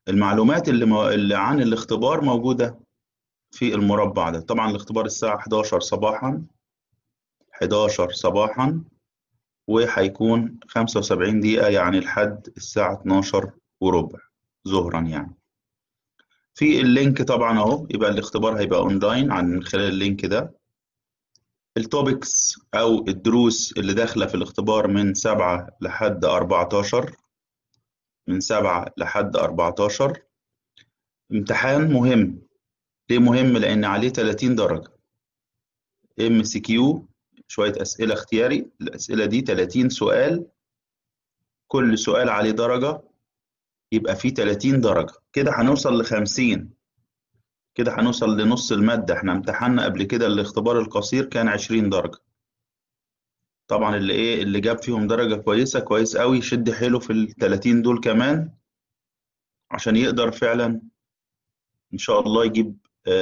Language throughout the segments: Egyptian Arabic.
المعلومات اللي, مو... اللي عن الاختبار موجودة في المربع ده طبعا الاختبار الساعة 11 صباحا 11 صباحا وهيكون 75 دقيقة يعني لحد الساعة 12 وربع ظهرا يعني في اللينك طبعا اهو يبقى الاختبار هيبقى اونلاين عن خلال اللينك ده التوبكس او الدروس اللي داخله في الاختبار من 7 لحد 14 من 7 لحد 14 امتحان مهم ليه مهم لان عليه 30 درجه ام سي كيو شويه اسئله اختياري الاسئله دي 30 سؤال كل سؤال عليه درجه يبقى فيه 30 درجه كده هنوصل ل 50 كده هنوصل لنص المادة احنا امتحنا قبل كده الاختبار القصير كان 20 درجة طبعا اللي ايه اللي جاب فيهم درجة كويسة كويس قوي يشد حيله في ال 30 دول كمان عشان يقدر فعلا ان شاء الله يجيب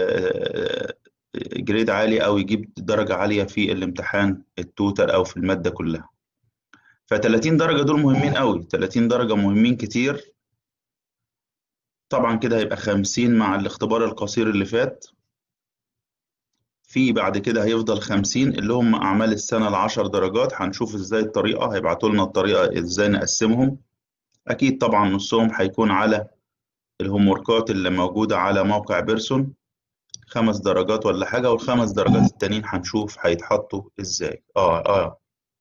جريد عالي او يجيب درجة عالية في الامتحان التوتال او في المادة كلها ف 30 درجة دول مهمين قوي 30 درجة مهمين كتير طبعا كده هيبقى 50 مع الاختبار القصير اللي فات في بعد كده هيفضل 50 اللي هم أعمال السنة العشر درجات هنشوف ازاي الطريقة هيبعتوا لنا الطريقة ازاي نقسمهم أكيد طبعا نصهم هيكون على الهوموركات اللي موجودة على موقع بيرسون خمس درجات ولا حاجة والخمس درجات التانيين هنشوف هيتحطوا ازاي اه اه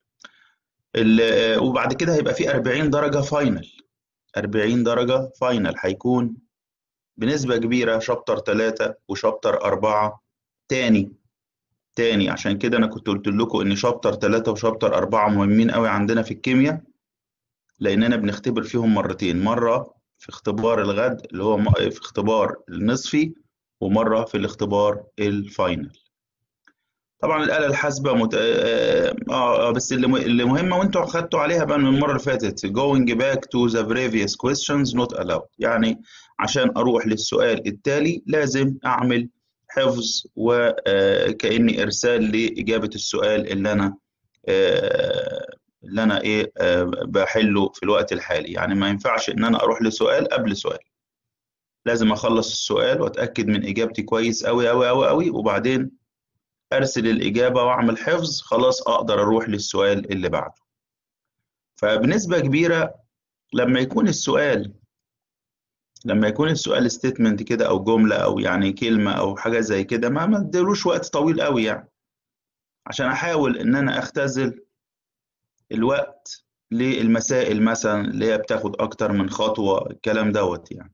وبعد كده هيبقى في 40 درجة فاينل 40 درجة فاينل هيكون بنسبة كبيرة شابتر 3 وشابتر 4 تاني تاني عشان كده أنا كنت قلت لكم إن شابتر 3 وشابتر 4 مهمين قوي عندنا في الكيمياء لأننا بنختبر فيهم مرتين مرة في اختبار الغد اللي هو في اختبار النصفي ومرة في الاختبار الفاينل طبعا الآلة الحاسبة مت... آه... آه بس اللي, م... اللي مهمة وانتوا أخدتوا عليها بقى من المرة اللي فاتت going back to the previous questions not allowed يعني عشان أروح للسؤال التالي لازم أعمل حفظ وكأني إرسال لإجابة السؤال اللي أنا آه... اللي أنا إيه بحله في الوقت الحالي يعني ما ينفعش إن أنا أروح لسؤال قبل سؤال لازم أخلص السؤال وأتأكد من إجابتي كويس أوي أوي أوي أوي وبعدين ارسل الاجابه واعمل حفظ خلاص اقدر اروح للسؤال اللي بعده فبنسبه كبيره لما يكون السؤال لما يكون السؤال ستيتمنت كده او جمله او يعني كلمه او حاجه زي كده ما ما اديلوش وقت طويل قوي يعني عشان احاول ان انا اختزل الوقت للمسائل مثلا اللي هي بتاخد اكتر من خطوه الكلام دوت يعني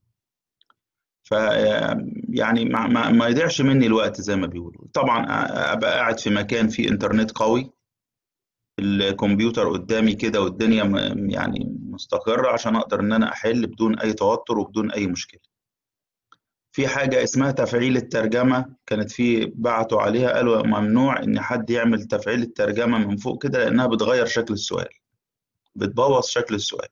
ف يعني ما, ما, ما يضيعش مني الوقت زي ما بيقولوا طبعا ابقى قاعد في مكان فيه انترنت قوي الكمبيوتر قدامي كده والدنيا يعني مستقرة عشان اقدر ان انا احل بدون اي توتر وبدون اي مشكلة في حاجة اسمها تفعيل الترجمة كانت في بعتوا عليها قالوا ممنوع ان حد يعمل تفعيل الترجمة من فوق كده لانها بتغير شكل السؤال بتبوظ شكل السؤال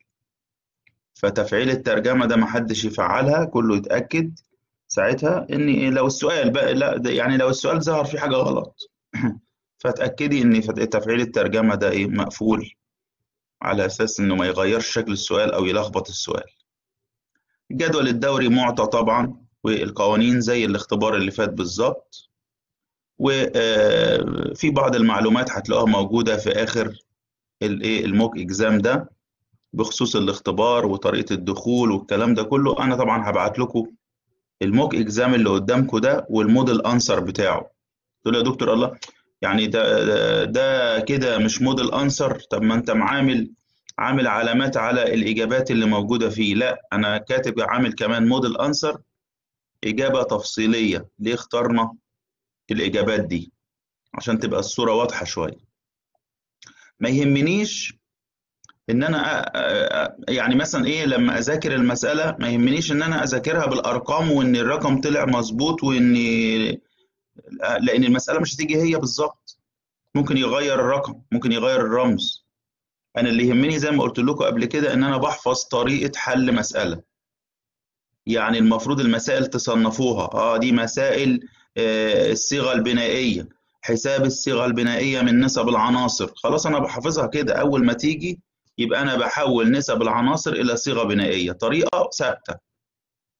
فتفعيل الترجمة ده محدش يفعلها كله يتأكد ساعتها ان لو السؤال بقى لا يعني لو السؤال ظهر فيه حاجة غلط فتأكدي ان تفعيل الترجمة ده ايه مقفول على اساس انه ما يغيرش شكل السؤال او يلخبط السؤال الجدول الدوري معطى طبعا والقوانين زي الاختبار اللي فات بالظبط وفي بعض المعلومات هتلاقوها موجودة في آخر الايه الموك اكزام ده بخصوص الاختبار وطريقة الدخول والكلام ده كله أنا طبعا هبعت لكم الموك اكزام اللي قدامكم ده والموديل انسر بتاعه تقول يا دكتور الله يعني ده ده, ده كده مش موديل انسر طب ما انت معامل عامل علامات على الاجابات اللي موجوده فيه لا انا كاتب عامل كمان موديل انسر اجابه تفصيليه ليه اخترنا الاجابات دي عشان تبقى الصوره واضحه شويه ما يهمنيش ان انا يعني مثلا ايه لما اذاكر المساله ما يهمنيش ان انا اذاكرها بالارقام وان الرقم طلع مظبوط وان لان المساله مش هتيجي هي بالظبط ممكن يغير الرقم ممكن يغير الرمز انا اللي يهمني زي ما قلت لكم قبل كده ان انا بحفظ طريقه حل مساله يعني المفروض المسائل تصنفوها اه دي مسائل آه الصيغه البنائيه حساب الصيغه البنائيه من نسب العناصر خلاص انا بحفظها كده اول ما تيجي يبقى انا بحول نسب العناصر الى صيغه بنائيه طريقه ثابته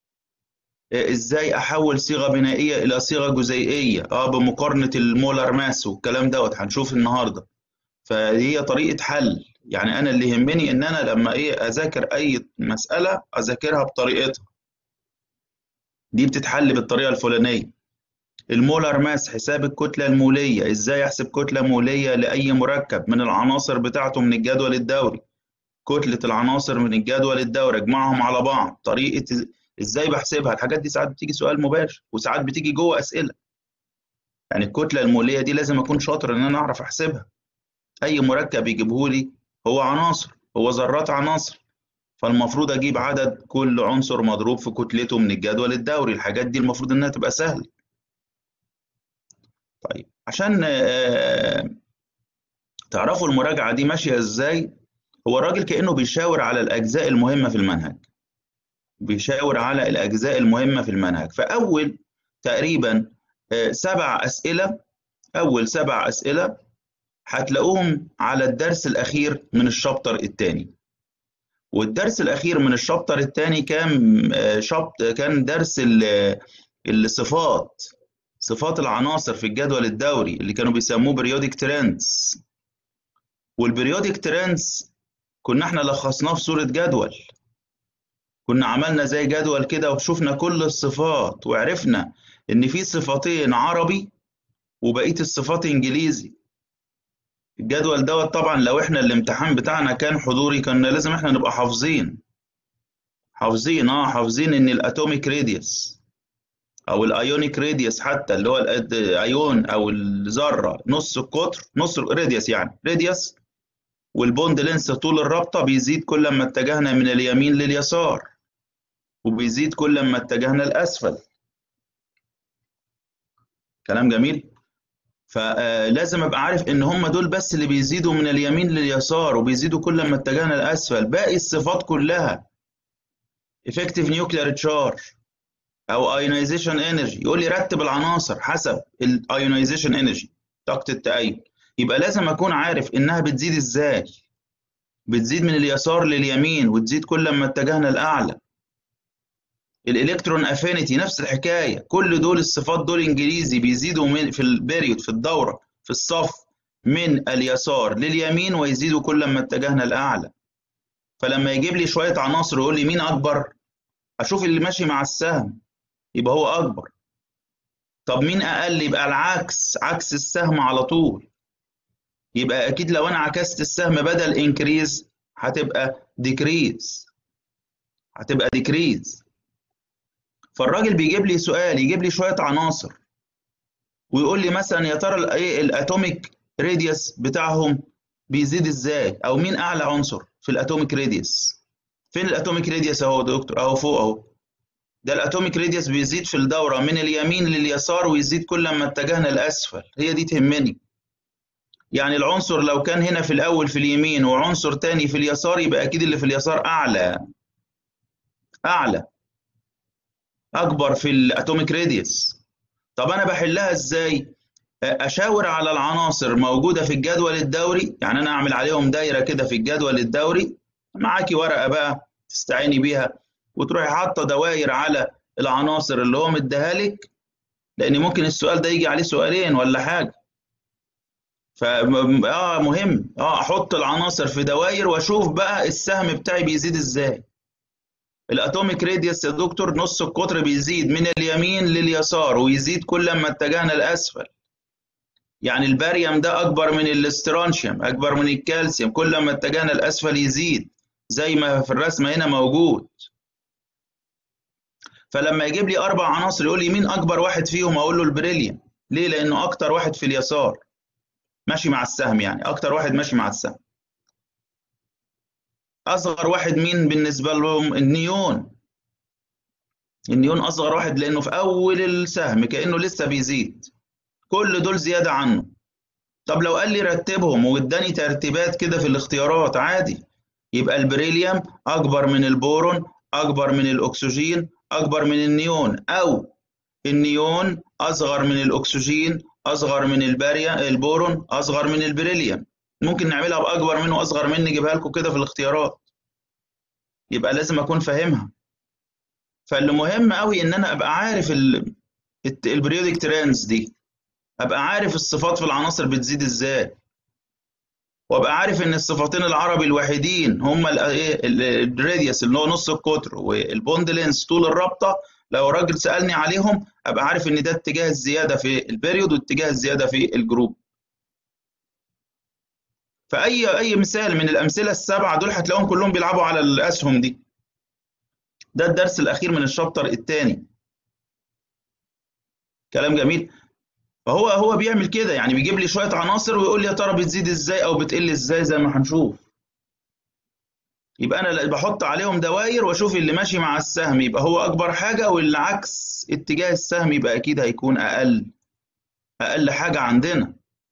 ازاي احول صيغه بنائيه الى صيغه جزيئيه اه بمقارنه المولر ماس والكلام دوت هنشوف النهارده فهي طريقه حل يعني انا اللي يهمني ان انا لما ايه اذاكر اي مساله اذاكرها بطريقتها دي بتتحل بالطريقه الفلانيه المولر ماس حساب الكتله الموليه ازاي احسب كتله موليه لاي مركب من العناصر بتاعته من الجدول الدوري كتله العناصر من الجدول الدوري اجمعهم على بعض طريقه ازاي بحسبها الحاجات دي ساعات بتيجي سؤال مباشر وساعات بتيجي جوه اسئله يعني الكتله الموليه دي لازم اكون شاطر ان انا اعرف احسبها اي مركب يجيبه لي هو عناصر هو ذرات عناصر فالمفروض اجيب عدد كل عنصر مضروب في كتلته من الجدول الدوري الحاجات دي المفروض انها تبقى سهله طيب عشان تعرفوا المراجعه دي ماشيه ازاي هو الراجل كانه بيشاور على الاجزاء المهمه في المنهج بيشاور على الاجزاء المهمه في المنهج فاول تقريبا سبع اسئله اول سبع اسئله هتلاقوهم على الدرس الاخير من الشابتر الثاني والدرس الاخير من الشابتر الثاني كان شابت كان درس الصفات صفات العناصر في الجدول الدوري اللي كانوا بيسموه بريودك ترندز والبريودك ترندز كنا احنا لخصناه في صورة جدول كنا عملنا زي جدول كده وشفنا كل الصفات وعرفنا ان في صفتين عربي وبقية الصفات انجليزي الجدول دوت طبعا لو احنا الامتحان بتاعنا كان حضوري كان لازم احنا نبقى حافظين حافظين اه حافظين ان الاتوميك راديوس او الايونيك راديوس حتى اللي هو الايون او الذره نص القطر نص الراديوس يعني راديوس والبوند لينس طول الرابطه بيزيد كل ما اتجهنا من اليمين لليسار وبيزيد كل ما اتجهنا لاسفل كلام جميل فلازم ابقى عارف ان هم دول بس اللي بيزيدوا من اليمين لليسار وبيزيدوا كل ما اتجهنا لاسفل باقي الصفات كلها effective nuclear charge او ionization energy يقول لي رتب العناصر حسب الايونيزيشن انرجي طاقه التأين يبقى لازم اكون عارف انها بتزيد ازاي بتزيد من اليسار لليمين وتزيد كل ما اتجهنا لاعلى الالكترون افينيتي نفس الحكايه كل دول الصفات دول انجليزي بيزيدوا من في البيريود في الدوره في الصف من اليسار لليمين ويزيدوا كل ما اتجهنا لاعلى فلما يجيب لي شويه عناصر ويقول لي مين اكبر اشوف اللي ماشي مع السهم يبقى هو اكبر طب مين اقل يبقى العكس عكس السهم على طول يبقى اكيد لو انا عكست السهم بدل انكريز هتبقى ديكريز هتبقى ديكريز فالراجل بيجيب لي سؤال يجيب لي شويه عناصر ويقول لي مثلا يا ترى ايه الاتوميك راديوس بتاعهم بيزيد ازاي او مين اعلى عنصر في الاتوميك راديوس فين الاتوميك راديوس اهو دكتور اهو فوق اهو ده الاتوميك راديوس بيزيد في الدوره من اليمين لليسار ويزيد كل ما اتجهنا لاسفل هي دي تهمني يعني العنصر لو كان هنا في الاول في اليمين وعنصر تاني في اليسار يبقى اكيد اللي في اليسار اعلى اعلى اكبر في الاتوميك راديوس طب انا بحلها ازاي اشاور على العناصر موجوده في الجدول الدوري يعني انا اعمل عليهم دايره كده في الجدول الدوري معاكي ورقه بقى تستعيني بيها وتروحي حاطه دواير على العناصر اللي هو مديها لك لان ممكن السؤال ده يجي عليه سؤالين ولا حاجه ف اه مهم اه احط العناصر في دواير واشوف بقى السهم بتاعي بيزيد ازاي الاتوميك راديوس يا دكتور نص القطر بيزيد من اليمين لليسار ويزيد كل ما اتجهنا لاسفل يعني الباريوم ده اكبر من الاسترانشيوم اكبر من الكالسيوم كل ما اتجهنا لاسفل يزيد زي ما في الرسمه هنا موجود فلما يجيب لي اربع عناصر يقول لي مين اكبر واحد فيهم اقول له البريليوم ليه لانه اكتر واحد في اليسار ماشي مع السهم يعني اكتر واحد ماشي مع السهم اصغر واحد مين بالنسبه لهم النيون النيون اصغر واحد لانه في اول السهم كانه لسه بيزيد كل دول زياده عنه طب لو قال لي رتبهم واداني ترتيبات كده في الاختيارات عادي يبقى البريليوم اكبر من البورون اكبر من الاكسجين اكبر من النيون او النيون اصغر من الاكسجين اصغر من الباريا البورون اصغر من البريليوم ممكن نعملها باكبر منه واصغر منه نجيبها لكم كده في الاختيارات يبقى لازم اكون فاهمها فاللي مهم قوي ان انا ابقى عارف البريودك ترانز دي ابقى عارف الصفات في العناصر بتزيد ازاي وابقى عارف ان الصفتين العربي الوحيدين هما الراديوس اللي هو نص القطر والبوند لينس طول الرابطه لو راجل سالني عليهم ابقى عارف ان ده اتجاه الزياده في البيريود واتجاه الزياده في الجروب فاي اي مثال من الامثله السبعه دول هتلاقيهم كلهم بيلعبوا على الاسهم دي ده الدرس الاخير من الشابتر الثاني كلام جميل فهو هو بيعمل كده يعني بيجيب لي شويه عناصر ويقول لي يا ترى بتزيد ازاي او بتقل ازاي زي ما هنشوف يبقى انا بحط عليهم دوائر واشوف اللي ماشي مع السهم يبقى هو اكبر حاجه واللي عكس اتجاه السهم يبقى اكيد هيكون اقل اقل حاجه عندنا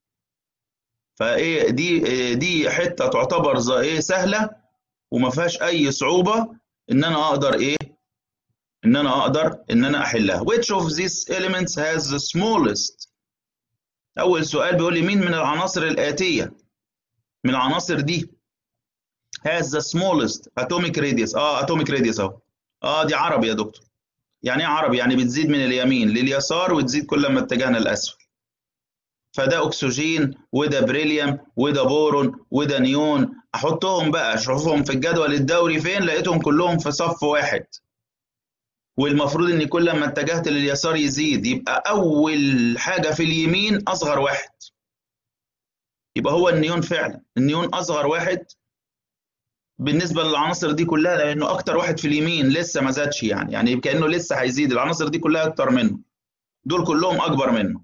فايه دي دي حته تعتبر ايه سهله وما فيهاش اي صعوبه ان انا اقدر ايه ان انا اقدر ان انا احلها which of these elements has the smallest اول سؤال بيقول لي مين من العناصر الاتيه من العناصر دي has the smallest atomic radius اه atomic radius اهو اه دي عربي يا دكتور يعني ايه عربي يعني بتزيد من اليمين لليسار وتزيد كل ما اتجهنا للاسفل فده اكسجين وده بريليوم وده بورون وده نيون احطهم بقى اشوفهم في الجدول الدوري فين لقيتهم كلهم في صف واحد والمفروض ان كل ما اتجهت لليسار يزيد يبقى اول حاجه في اليمين اصغر واحد يبقى هو النيون فعلا النيون اصغر واحد بالنسبه للعناصر دي كلها لانه اكتر واحد في اليمين لسه ما زادش يعني يعني كانه لسه هيزيد العناصر دي كلها اكتر منه دول كلهم اكبر منه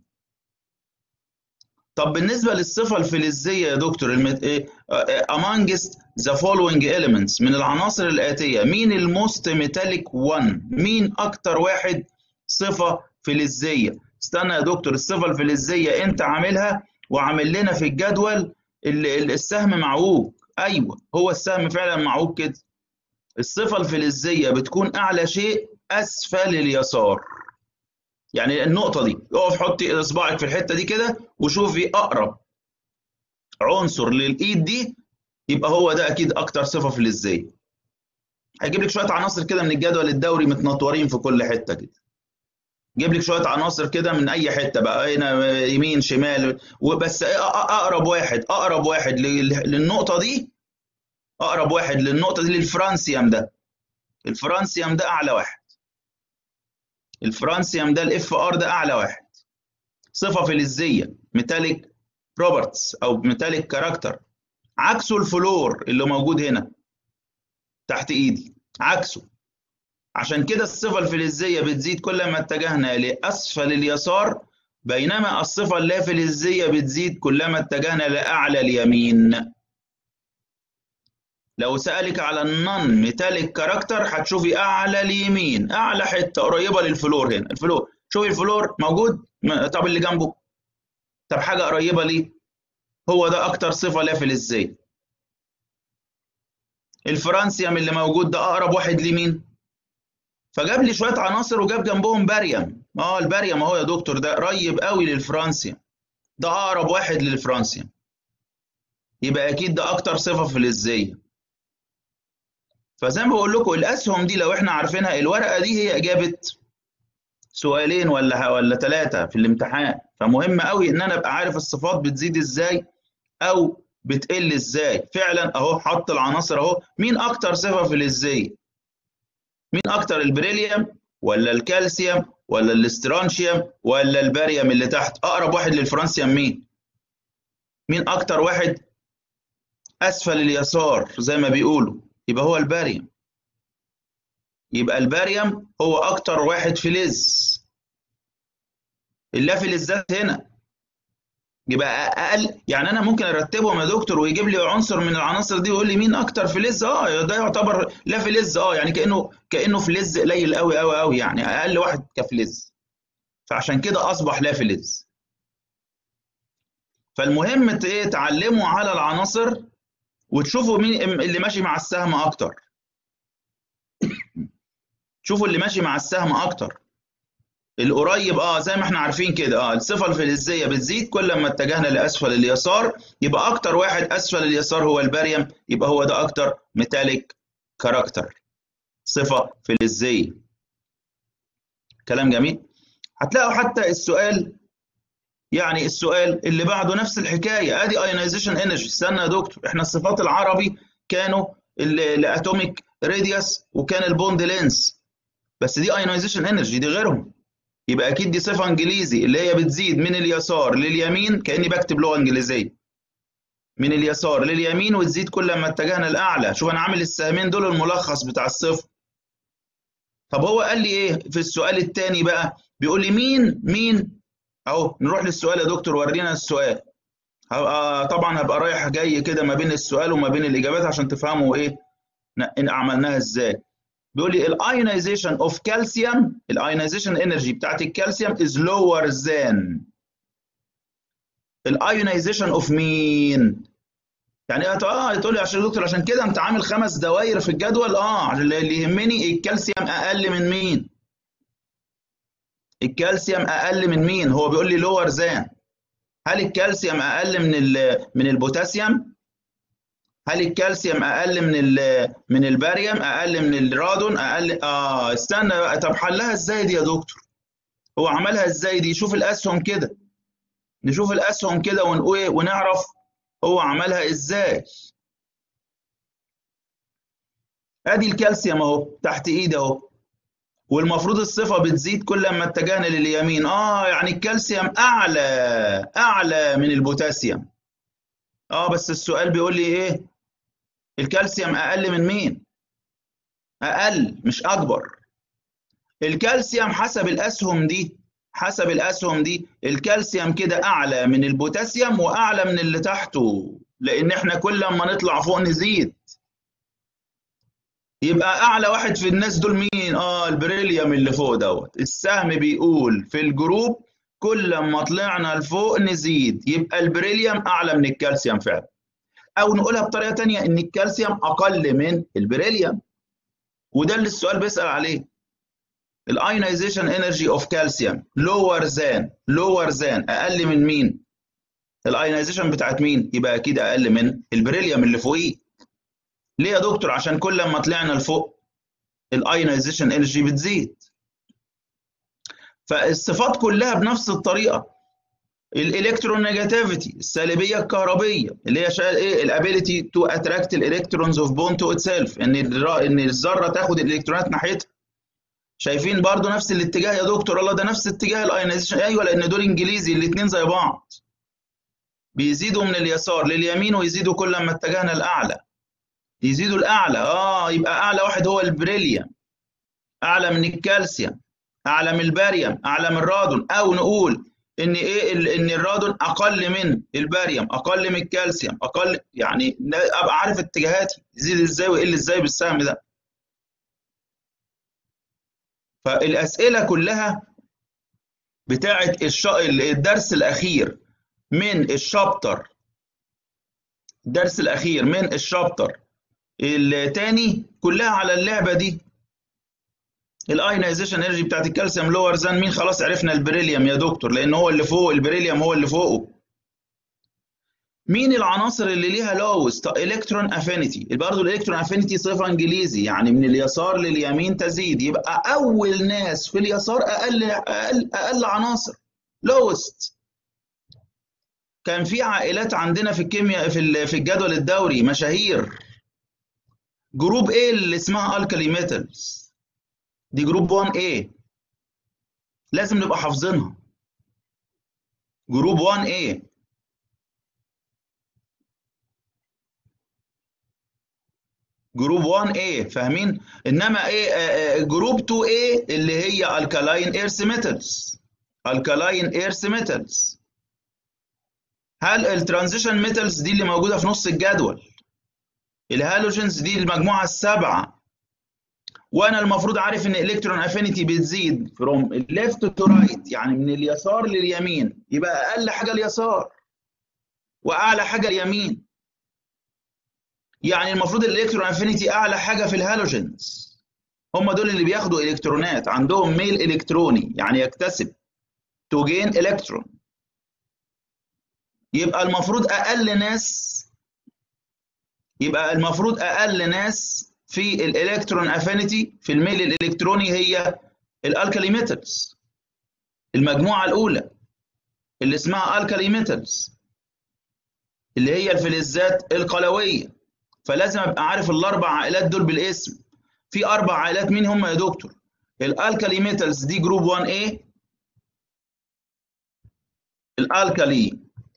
طب بالنسبه للصفه الفلزيه يا دكتور المت... إيه amongst the following elements من العناصر الاتيه مين الموست ميتاليك 1 مين اكتر واحد صفه فلزيه استنى يا دكتور الصفه الفلزيه انت عاملها وعامل لنا في الجدول السهم معوج ايوه هو السهم فعلا معوج كده الصفه الفلزيه بتكون اعلى شيء اسفل اليسار يعني النقطه دي اقف حطي اصبعك في الحته دي كده وشوفي اقرب عنصر للايد دي يبقى هو ده اكيد اكتر صفه فلزيه هيجيب لك شويه عناصر كده من الجدول الدوري متنطورين في كل حته كده جيب لك شويه عناصر كده من اي حته بقى هنا يمين شمال وبس اقرب واحد اقرب واحد للنقطه دي اقرب واحد للنقطه دي للفرانسيوم ده الفرانسيوم ده اعلى واحد الفرانسيوم ده الاف ار ده اعلى واحد صفه فلزيه ميتاليك بروبرتس او ميتاليك كاركتر عكسه الفلور اللي موجود هنا تحت ايدي عكسه عشان كده الصفه الفلزيه بتزيد كل ما اتجهنا لاسفل اليسار بينما الصفه اللافلزيه بتزيد كلما اتجهنا لاعلى اليمين لو سألك على النون ميتاليك كاركتر هتشوفي أعلى اليمين أعلى حتة قريبة للفلور هنا الفلور شوفي الفلور موجود طب اللي جنبه طب حاجة قريبة ليه هو ده أكتر صفة لا فلزية الفرانسيوم اللي موجود ده أقرب واحد لمين فجاب لي شوية عناصر وجاب جنبهم باريوم اه الباريوم اهو يا دكتور ده قريب قوي للفرانسيوم ده أقرب واحد للفرانسيوم يبقى أكيد ده أكتر صفة فلزية فزي ما بقول لكم الاسهم دي لو احنا عارفينها الورقه دي هي اجابه سؤالين ولا ولا ثلاثه في الامتحان فمهم قوي ان انا ابقى عارف الصفات بتزيد ازاي او بتقل ازاي فعلا اهو حط العناصر اهو مين اكتر صفه فلزيه مين اكتر البريليوم ولا الكالسيوم ولا الاسترانشيوم ولا الباريوم اللي تحت اقرب واحد للفرانسيوم مين مين اكتر واحد اسفل اليسار زي ما بيقولوا يبقى هو الباريوم يبقى الباريوم هو اكتر واحد فلز اللافلزات هنا يبقى اقل يعني انا ممكن ارتبهم يا دكتور ويجيب لي عنصر من العناصر دي ويقول لي مين اكتر فلز اه ده يعتبر لا فلز اه يعني كانه كانه فلز قليل قوي قوي قوي يعني اقل واحد كفلز فعشان كده اصبح لا فلز فالمهم ايه تعلموا على العناصر وتشوفوا مين اللي ماشي مع السهم اكتر شوفوا اللي ماشي مع السهم اكتر القريب اه زي ما احنا عارفين كده اه الصفه الفلزيه بتزيد كل ما اتجهنا لاسفل اليسار يبقى اكتر واحد اسفل اليسار هو الباريوم يبقى هو ده اكتر ميتاليك كاركتر صفه فلزيه كلام جميل هتلاقوا حتى السؤال يعني السؤال اللي بعده نفس الحكايه ادي ايونيزيشن انرجي استنى يا دكتور احنا الصفات العربي كانوا الاتوميك راديوس وكان البوند لينس بس دي ايونيزيشن انرجي دي غيرهم يبقى اكيد دي صفه انجليزي اللي هي بتزيد من اليسار لليمين كاني بكتب لغه انجليزيه من اليسار لليمين وتزيد كل ما اتجهنا لاعلى شوف انا عامل السهمين دول الملخص بتاع الصفر طب هو قال لي ايه في السؤال الثاني بقى بيقول لي مين مين اهو نروح للسؤال يا دكتور ورينا السؤال هبقى طبعا هبقى رايح جاي كده ما بين السؤال وما بين الاجابات عشان تفهموا ايه إن عملناها ازاي بيقول لي الايونيزيشن اوف كالسيوم الايونيزيشن انرجي بتاعت الكالسيوم از لور ذان الايونيزيشن اوف مين يعني اه تقول لي عشان دكتور عشان كده انت عامل خمس دوائر في الجدول اه اللي يهمني الكالسيوم اقل من مين الكالسيوم اقل من مين هو بيقول لي لور ذان هل الكالسيوم اقل من من البوتاسيوم هل الكالسيوم اقل من من الباريوم اقل من الرادون اقل اه استنى بقى طب حلها ازاي دي يا دكتور هو عملها ازاي دي شوف الاسهم كده نشوف الاسهم كده ونقول ونعرف هو عملها ازاي ادي الكالسيوم اهو تحت ايدي اهو والمفروض الصفه بتزيد كل ما اتجهنا لليمين اه يعني الكالسيوم اعلى اعلى من البوتاسيوم اه بس السؤال بيقول لي ايه الكالسيوم اقل من مين اقل مش اكبر الكالسيوم حسب الاسهم دي حسب الاسهم دي الكالسيوم كده اعلى من البوتاسيوم واعلى من اللي تحته لان احنا كل ما نطلع فوق نزيد يبقى اعلى واحد في الناس دول مين اه البريليوم اللي فوق دوت السهم بيقول في الجروب كل ما طلعنا لفوق نزيد يبقى البريليوم اعلى من الكالسيوم فعلا او نقولها بطريقه ثانيه ان الكالسيوم اقل من البريليوم وده اللي السؤال بيسال عليه الايونيزيشن انرجي اوف كالسيوم لور ذان لور ذان اقل من مين الايونيزيشن بتاعت مين يبقى اكيد اقل من البريليوم اللي فوقيه ليه يا دكتور عشان كل ما طلعنا لفوق الايونيزيشن انرجي بتزيد فالصفات كلها بنفس الطريقه الالكترونيجاتيفيتي السالبيه الكهربيه اللي هي ايه الابيليتي تو اتراكت الالكترونز اوف بون تو اتسيلف ان ان الذره تاخد الالكترونات ناحيتها شايفين برضو نفس الاتجاه يا دكتور الله ده نفس اتجاه الايونيزيشن ايوه لان دول انجليزي الاثنين زي بعض بيزيدوا من اليسار لليمين ويزيدوا كل ما اتجهنا لاعلى يزيدوا الاعلى اه يبقى اعلى واحد هو البريليوم اعلى من الكالسيوم اعلى من الباريوم اعلى من الرادون او نقول ان ايه ان الرادون اقل من الباريوم اقل من الكالسيوم اقل يعني ابقى عارف اتجاهاتي يزيد ازاي ويقل ازاي بالسهم ده فالاسئله كلها بتاعه الدرس الاخير من الشابتر الدرس الاخير من الشابتر الثاني كلها على اللعبه دي الايونيزيشن انرجي بتاعت الكالسيوم لور ذان مين خلاص عرفنا البريليوم يا دكتور لان هو اللي فوق البريليوم هو اللي فوقه مين العناصر اللي ليها لوست الكترون افينيتي برضه الالكترون افينيتي صفه انجليزي يعني من اليسار لليمين تزيد يبقى اول ناس في اليسار اقل اقل, أقل عناصر لوست كان في عائلات عندنا في الكيمياء في في الجدول الدوري مشاهير جروب ايه اللي اسمها الكالي ميتالز دي جروب 1 A لازم نبقى حافظينها جروب 1 A جروب 1 A فاهمين انما ايه جروب 2 A اللي هي الكالاين ايرث ميتالز الكالاين ايرث ميتالز هل الترانزيشن ميتالز دي اللي موجوده في نص الجدول الهالوجينز دي المجموعه السبعه وانا المفروض عارف ان الكترون افينيتي بتزيد فروم ليفت تو رايت يعني من اليسار لليمين يبقى اقل حاجه اليسار واعلى حاجه اليمين يعني المفروض الالكترون افينيتي اعلى حاجه في الهالوجينز هم دول اللي بياخدوا الكترونات عندهم ميل الكتروني يعني يكتسب تو جين الكترون يبقى المفروض اقل ناس يبقى المفروض اقل ناس في الالكترون افينيتي في الميل الالكتروني هي الالكالي ميتالز المجموعه الاولى اللي اسمها الكالي ميتالز اللي هي الفلزات القلويه فلازم ابقى عارف الاربع عائلات دول بالاسم في اربع عائلات مين هم يا دكتور الالكالي ميتالز دي جروب 1A الالكالي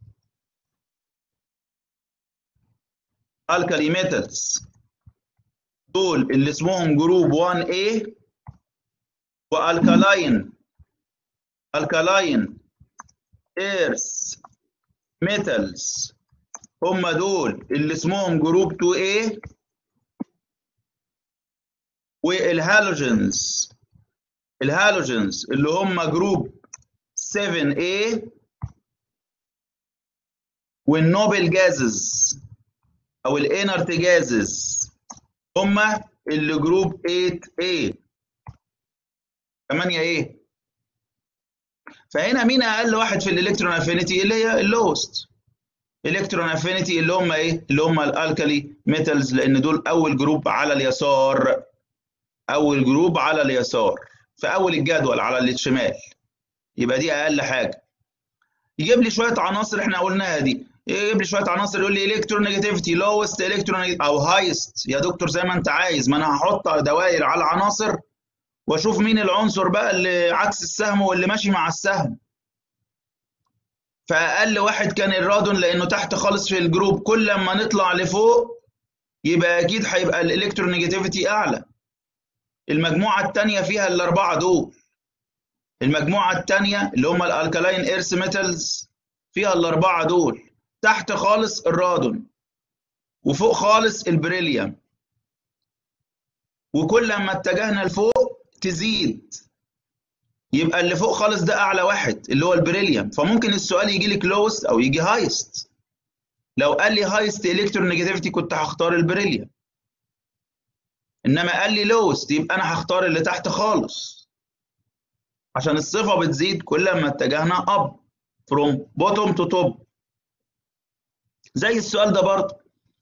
الكالي ميتالز دول اللي اسمهم جروب 1A والكالاين الكالاين ايرث ميتالز هم دول اللي اسمهم جروب 2A والهالوجنز الهالوجنز اللي هم جروب 7A والنوبل جازز او الانرت جازز هم اللي جروب 8A 8 ايه فهنا مين اقل واحد في الالكترون افينيتي اللي هي اللوست الكترون افينيتي اللي هم ايه اللي هم الالكالي ميتالز لان دول اول جروب على اليسار اول جروب على اليسار في اول الجدول على الشمال يبقى دي اقل حاجه يجيب لي شويه عناصر احنا قلناها دي يجيب لي شويه عناصر يقول لي الكترون نيجاتيفيتي لوست الكترون او هايست يا دكتور زي ما انت عايز ما انا هحط دوائر على عناصر واشوف مين العنصر بقى اللي عكس السهم واللي ماشي مع السهم فاقل واحد كان الرادون لانه تحت خالص في الجروب كل ما نطلع لفوق يبقى اكيد هيبقى الالكترونيجاتيفيتي اعلى المجموعه الثانيه فيها الاربعه دول المجموعه الثانيه اللي هم الالكالاين ايرث ميتالز فيها الاربعه دول تحت خالص الرادون وفوق خالص البريليوم وكل ما اتجهنا لفوق تزيد يبقى اللي فوق خالص ده اعلى واحد اللي هو البريليوم فممكن السؤال يجي لك لوست او يجي هايست لو قال لي هايست الكترون نيجاتيفيتي كنت هختار البريليوم انما قال لي لوست يبقى انا هختار اللي تحت خالص عشان الصفه بتزيد كل ما اتجهنا اب فروم بوتوم تو توب زي السؤال ده برضه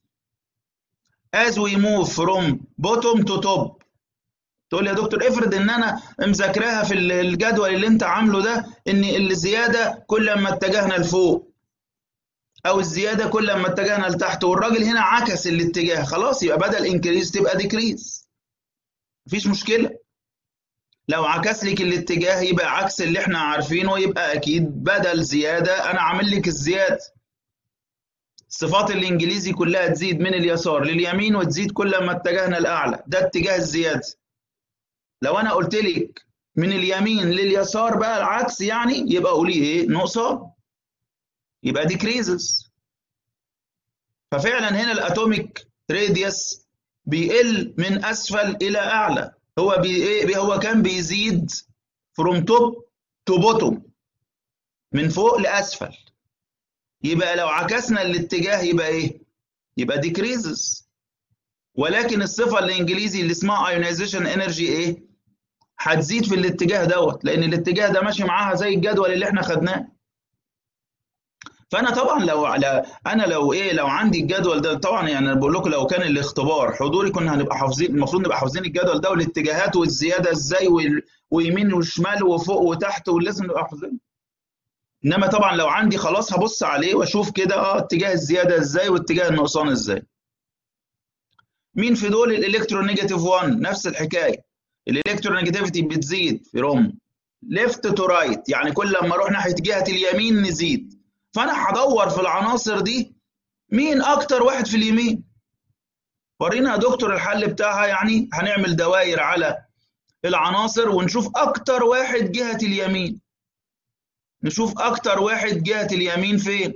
as we move from bottom to top تقول لي يا دكتور افرض ان انا مذاكراها في الجدول اللي انت عامله ده ان الزياده كل ما اتجهنا لفوق او الزياده كل ما اتجهنا لتحت والراجل هنا عكس الاتجاه خلاص يبقى بدل انكريز تبقى ديكريز مفيش مشكله لو عكس لك الاتجاه يبقى عكس اللي احنا عارفينه يبقى اكيد بدل زياده انا عامل لك الزياده صفات الانجليزي كلها تزيد من اليسار لليمين وتزيد كل ما اتجهنا لاعلى ده اتجاه الزياده لو انا قلت لك من اليمين لليسار بقى العكس يعني يبقى قولي ايه نقصان يبقى ديكريزز ففعلا هنا الاتوميك راديوس بيقل من اسفل الى اعلى هو بي ايه هو كان بيزيد فروم توب تو بوتوم من فوق لاسفل يبقى لو عكسنا الاتجاه يبقى ايه يبقى ديكريزز ولكن الصفه الانجليزي اللي اسمها ايونيزيشن انرجي ايه هتزيد في الاتجاه دوت لان الاتجاه ده ماشي معاها زي الجدول اللي احنا خدناه فانا طبعا لو على انا لو ايه لو عندي الجدول ده طبعا يعني انا بقول لكم لو كان الاختبار حضوري كنا هنبقى حافظين المفروض نبقى حافظين الجدول ده والاتجاهات والزياده ازاي ويمين وشمال وفوق وتحت ولازم نبقى حافظين انما طبعا لو عندي خلاص هبص عليه واشوف كده اه اتجاه الزياده ازاي واتجاه النقصان ازاي مين في دول الالكترونيجاتيف 1 نفس الحكايه الالكترونيجاتيفيتي بتزيد في روم ليفت تو رايت يعني كل لما اروح ناحيه جهه اليمين نزيد فانا هدور في العناصر دي مين اكتر واحد في اليمين ورينا يا دكتور الحل بتاعها يعني هنعمل دوائر على العناصر ونشوف اكتر واحد جهه اليمين نشوف اكتر واحد جهه اليمين فين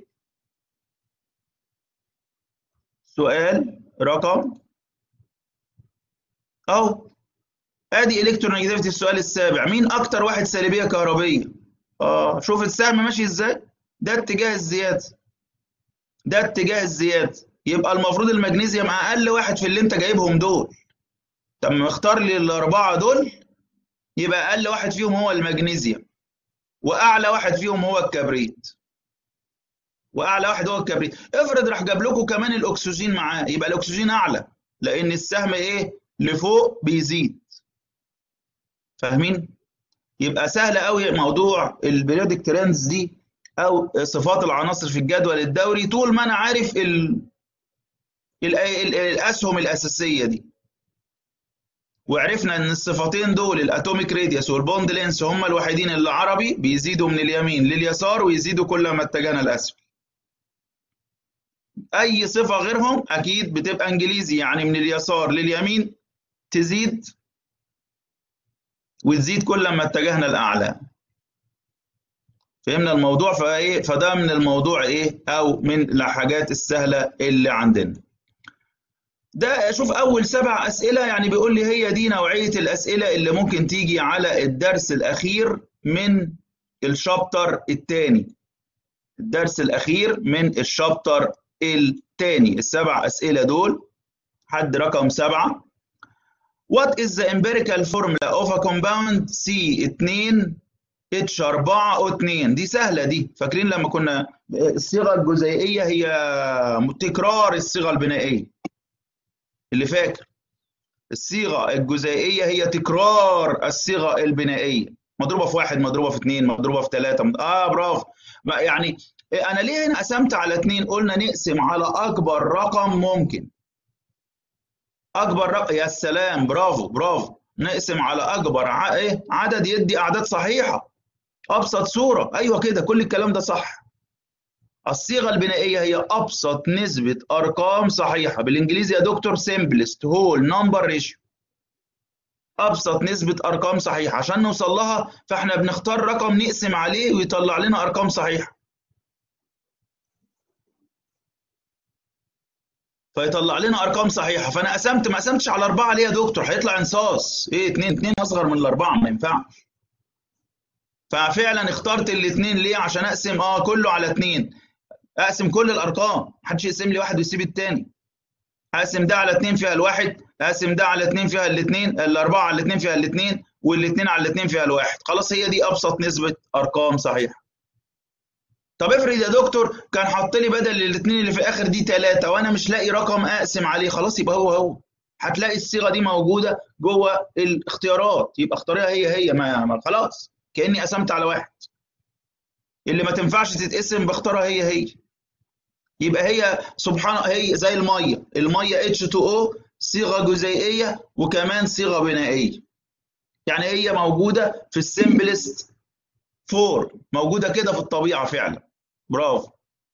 سؤال رقم اهو ادي الكترونيجاتيفيتي السؤال السابع مين اكتر واحد سالبيه كهربيه اه شوف السهم ماشي ازاي ده اتجاه الزياده ده اتجاه الزياده يبقى المفروض المغنيسيوم اقل واحد في اللي انت جايبهم دول طب اختار لي الاربعه دول يبقى اقل واحد فيهم هو المغنيسيوم واعلى واحد فيهم هو الكبريت واعلى واحد هو الكبريت افرض راح جاب لكم كمان الاكسجين معاه يبقى الاكسجين اعلى لان السهم ايه لفوق بيزيد فاهمين يبقى سهل قوي موضوع البريودك ترندز دي او صفات العناصر في الجدول الدوري طول ما انا عارف ال... ال... ال... الاسهم الاساسيه دي وعرفنا ان الصفتين دول الاتوميك راديوس والبوند لينس هم الوحيدين اللي عربي بيزيدوا من اليمين لليسار ويزيدوا كل ما اتجهنا الاسفل اي صفه غيرهم اكيد بتبقى انجليزي يعني من اليسار لليمين تزيد وتزيد كل ما اتجهنا الاعلى فهمنا الموضوع فايه فده من الموضوع ايه او من الحاجات السهله اللي عندنا ده شوف اول سبع اسئله يعني بيقول لي هي دي نوعيه الاسئله اللي ممكن تيجي على الدرس الاخير من الشابتر الثاني الدرس الاخير من الشابتر الثاني السبع اسئله دول حد رقم سبعه What is the empirical formula of a compound C2 H4 O2 دي سهله دي فاكرين لما كنا الصيغه الجزيئيه هي تكرار الصيغه البنائيه اللي فاكر الصيغه الجزيئيه هي تكرار الصيغه البنائيه مضروبه في واحد مضروبه في اثنين مضروبه في ثلاثه اه برافو يعني انا ليه هنا قسمت على اثنين قلنا نقسم على اكبر رقم ممكن اكبر رقم يا سلام برافو برافو نقسم على اكبر ع... ايه عدد يدي اعداد صحيحه ابسط صوره ايوه كده كل الكلام ده صح الصيغه البنائيه هي ابسط نسبه ارقام صحيحه بالانجليزي يا دكتور simplest whole number ratio ابسط نسبه ارقام صحيحه عشان نوصل لها فاحنا بنختار رقم نقسم عليه ويطلع لنا ارقام صحيحه فيطلع لنا ارقام صحيحه فانا قسمت ما قسمتش على اربعه ليه يا دكتور هيطلع انصاص ايه اتنين اتنين اصغر من الاربعه ما ينفعش ففعلا اخترت الاثنين ليه عشان اقسم اه كله على اثنين اقسم كل الارقام محدش يقسم لي واحد ويسيب الثاني اقسم ده على اثنين فيها الواحد اقسم ده على اثنين فيها الاثنين الاربعه على الاثنين فيها الاثنين والاثنين على الاثنين فيها الواحد خلاص هي دي ابسط نسبه ارقام صحيحه طب افرض يا دكتور كان حاط لي بدل الاثنين اللي في الاخر دي ثلاثه وانا مش لاقي رقم اقسم عليه خلاص يبقى هو هو هتلاقي الصيغه دي موجوده جوه الاختيارات يبقى اختاريها هي هي ما, ما خلاص كاني قسمت على واحد اللي ما تنفعش تتقسم بختارها هي هي يبقى هي سبحان هي زي الميه الميه H2O صيغه جزيئيه وكمان صيغه بنائيه يعني هي موجوده في السمبلست فور موجوده كده في الطبيعه فعلا برافو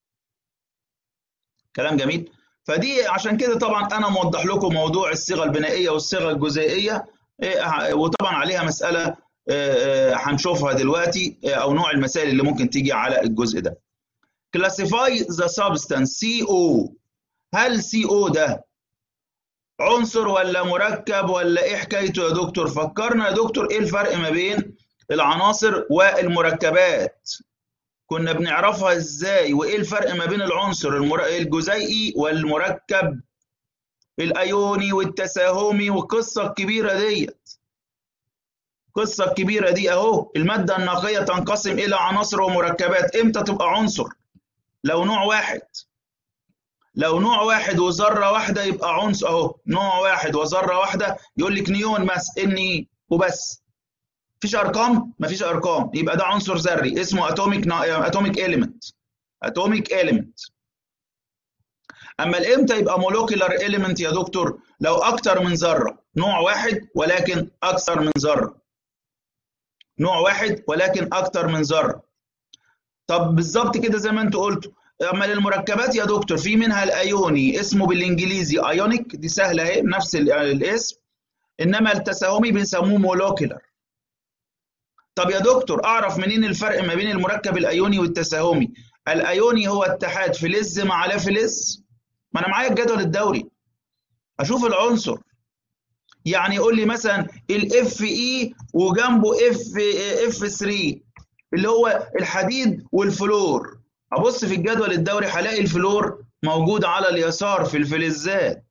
كلام جميل فدي عشان كده طبعا انا موضح لكم موضوع الصيغه البنائيه والصيغه الجزيئيه وطبعا عليها مساله هنشوفها دلوقتي او نوع المسائل اللي ممكن تيجي على الجزء ده classify the substance CO هل CO ده عنصر ولا مركب ولا ايه حكايته يا دكتور فكرنا يا دكتور ايه الفرق ما بين العناصر والمركبات كنا بنعرفها ازاي وايه الفرق ما بين العنصر المر... الجزيئي والمركب الايوني والتساهمي والقصه الكبيره ديت القصه الكبيره دي اهو الماده النقيه تنقسم الى عناصر ومركبات امتى تبقى عنصر لو نوع واحد لو نوع واحد وذره واحده يبقى عنصر اهو نوع واحد وذره واحده يقول لك نيون مس ان وبس مفيش ارقام مفيش ارقام يبقى ده عنصر ذري اسمه اتوميك اتوميك اليمنت اتوميك اليمنت اما الامتى يبقى مولوكيولار اليمنت يا دكتور لو اكتر من ذره نوع واحد ولكن اكثر من ذره نوع واحد ولكن اكتر من ذره طب بالظبط كده زي ما انتوا قلتوا اما للمركبات يا دكتور في منها الايوني اسمه بالانجليزي ايونيك دي سهله اهي نفس الاسم انما التساهمي بنسموه مولوكيولار طب يا دكتور اعرف منين الفرق ما بين المركب الايوني والتساهمي الايوني هو اتحاد فلز مع لا فلز ما انا معايا الجدول الدوري اشوف العنصر يعني يقول لي مثلا الاف اي وجنبه اف اف 3 اللي هو الحديد والفلور ابص في الجدول الدوري هلاقي الفلور موجود على اليسار في الفلزات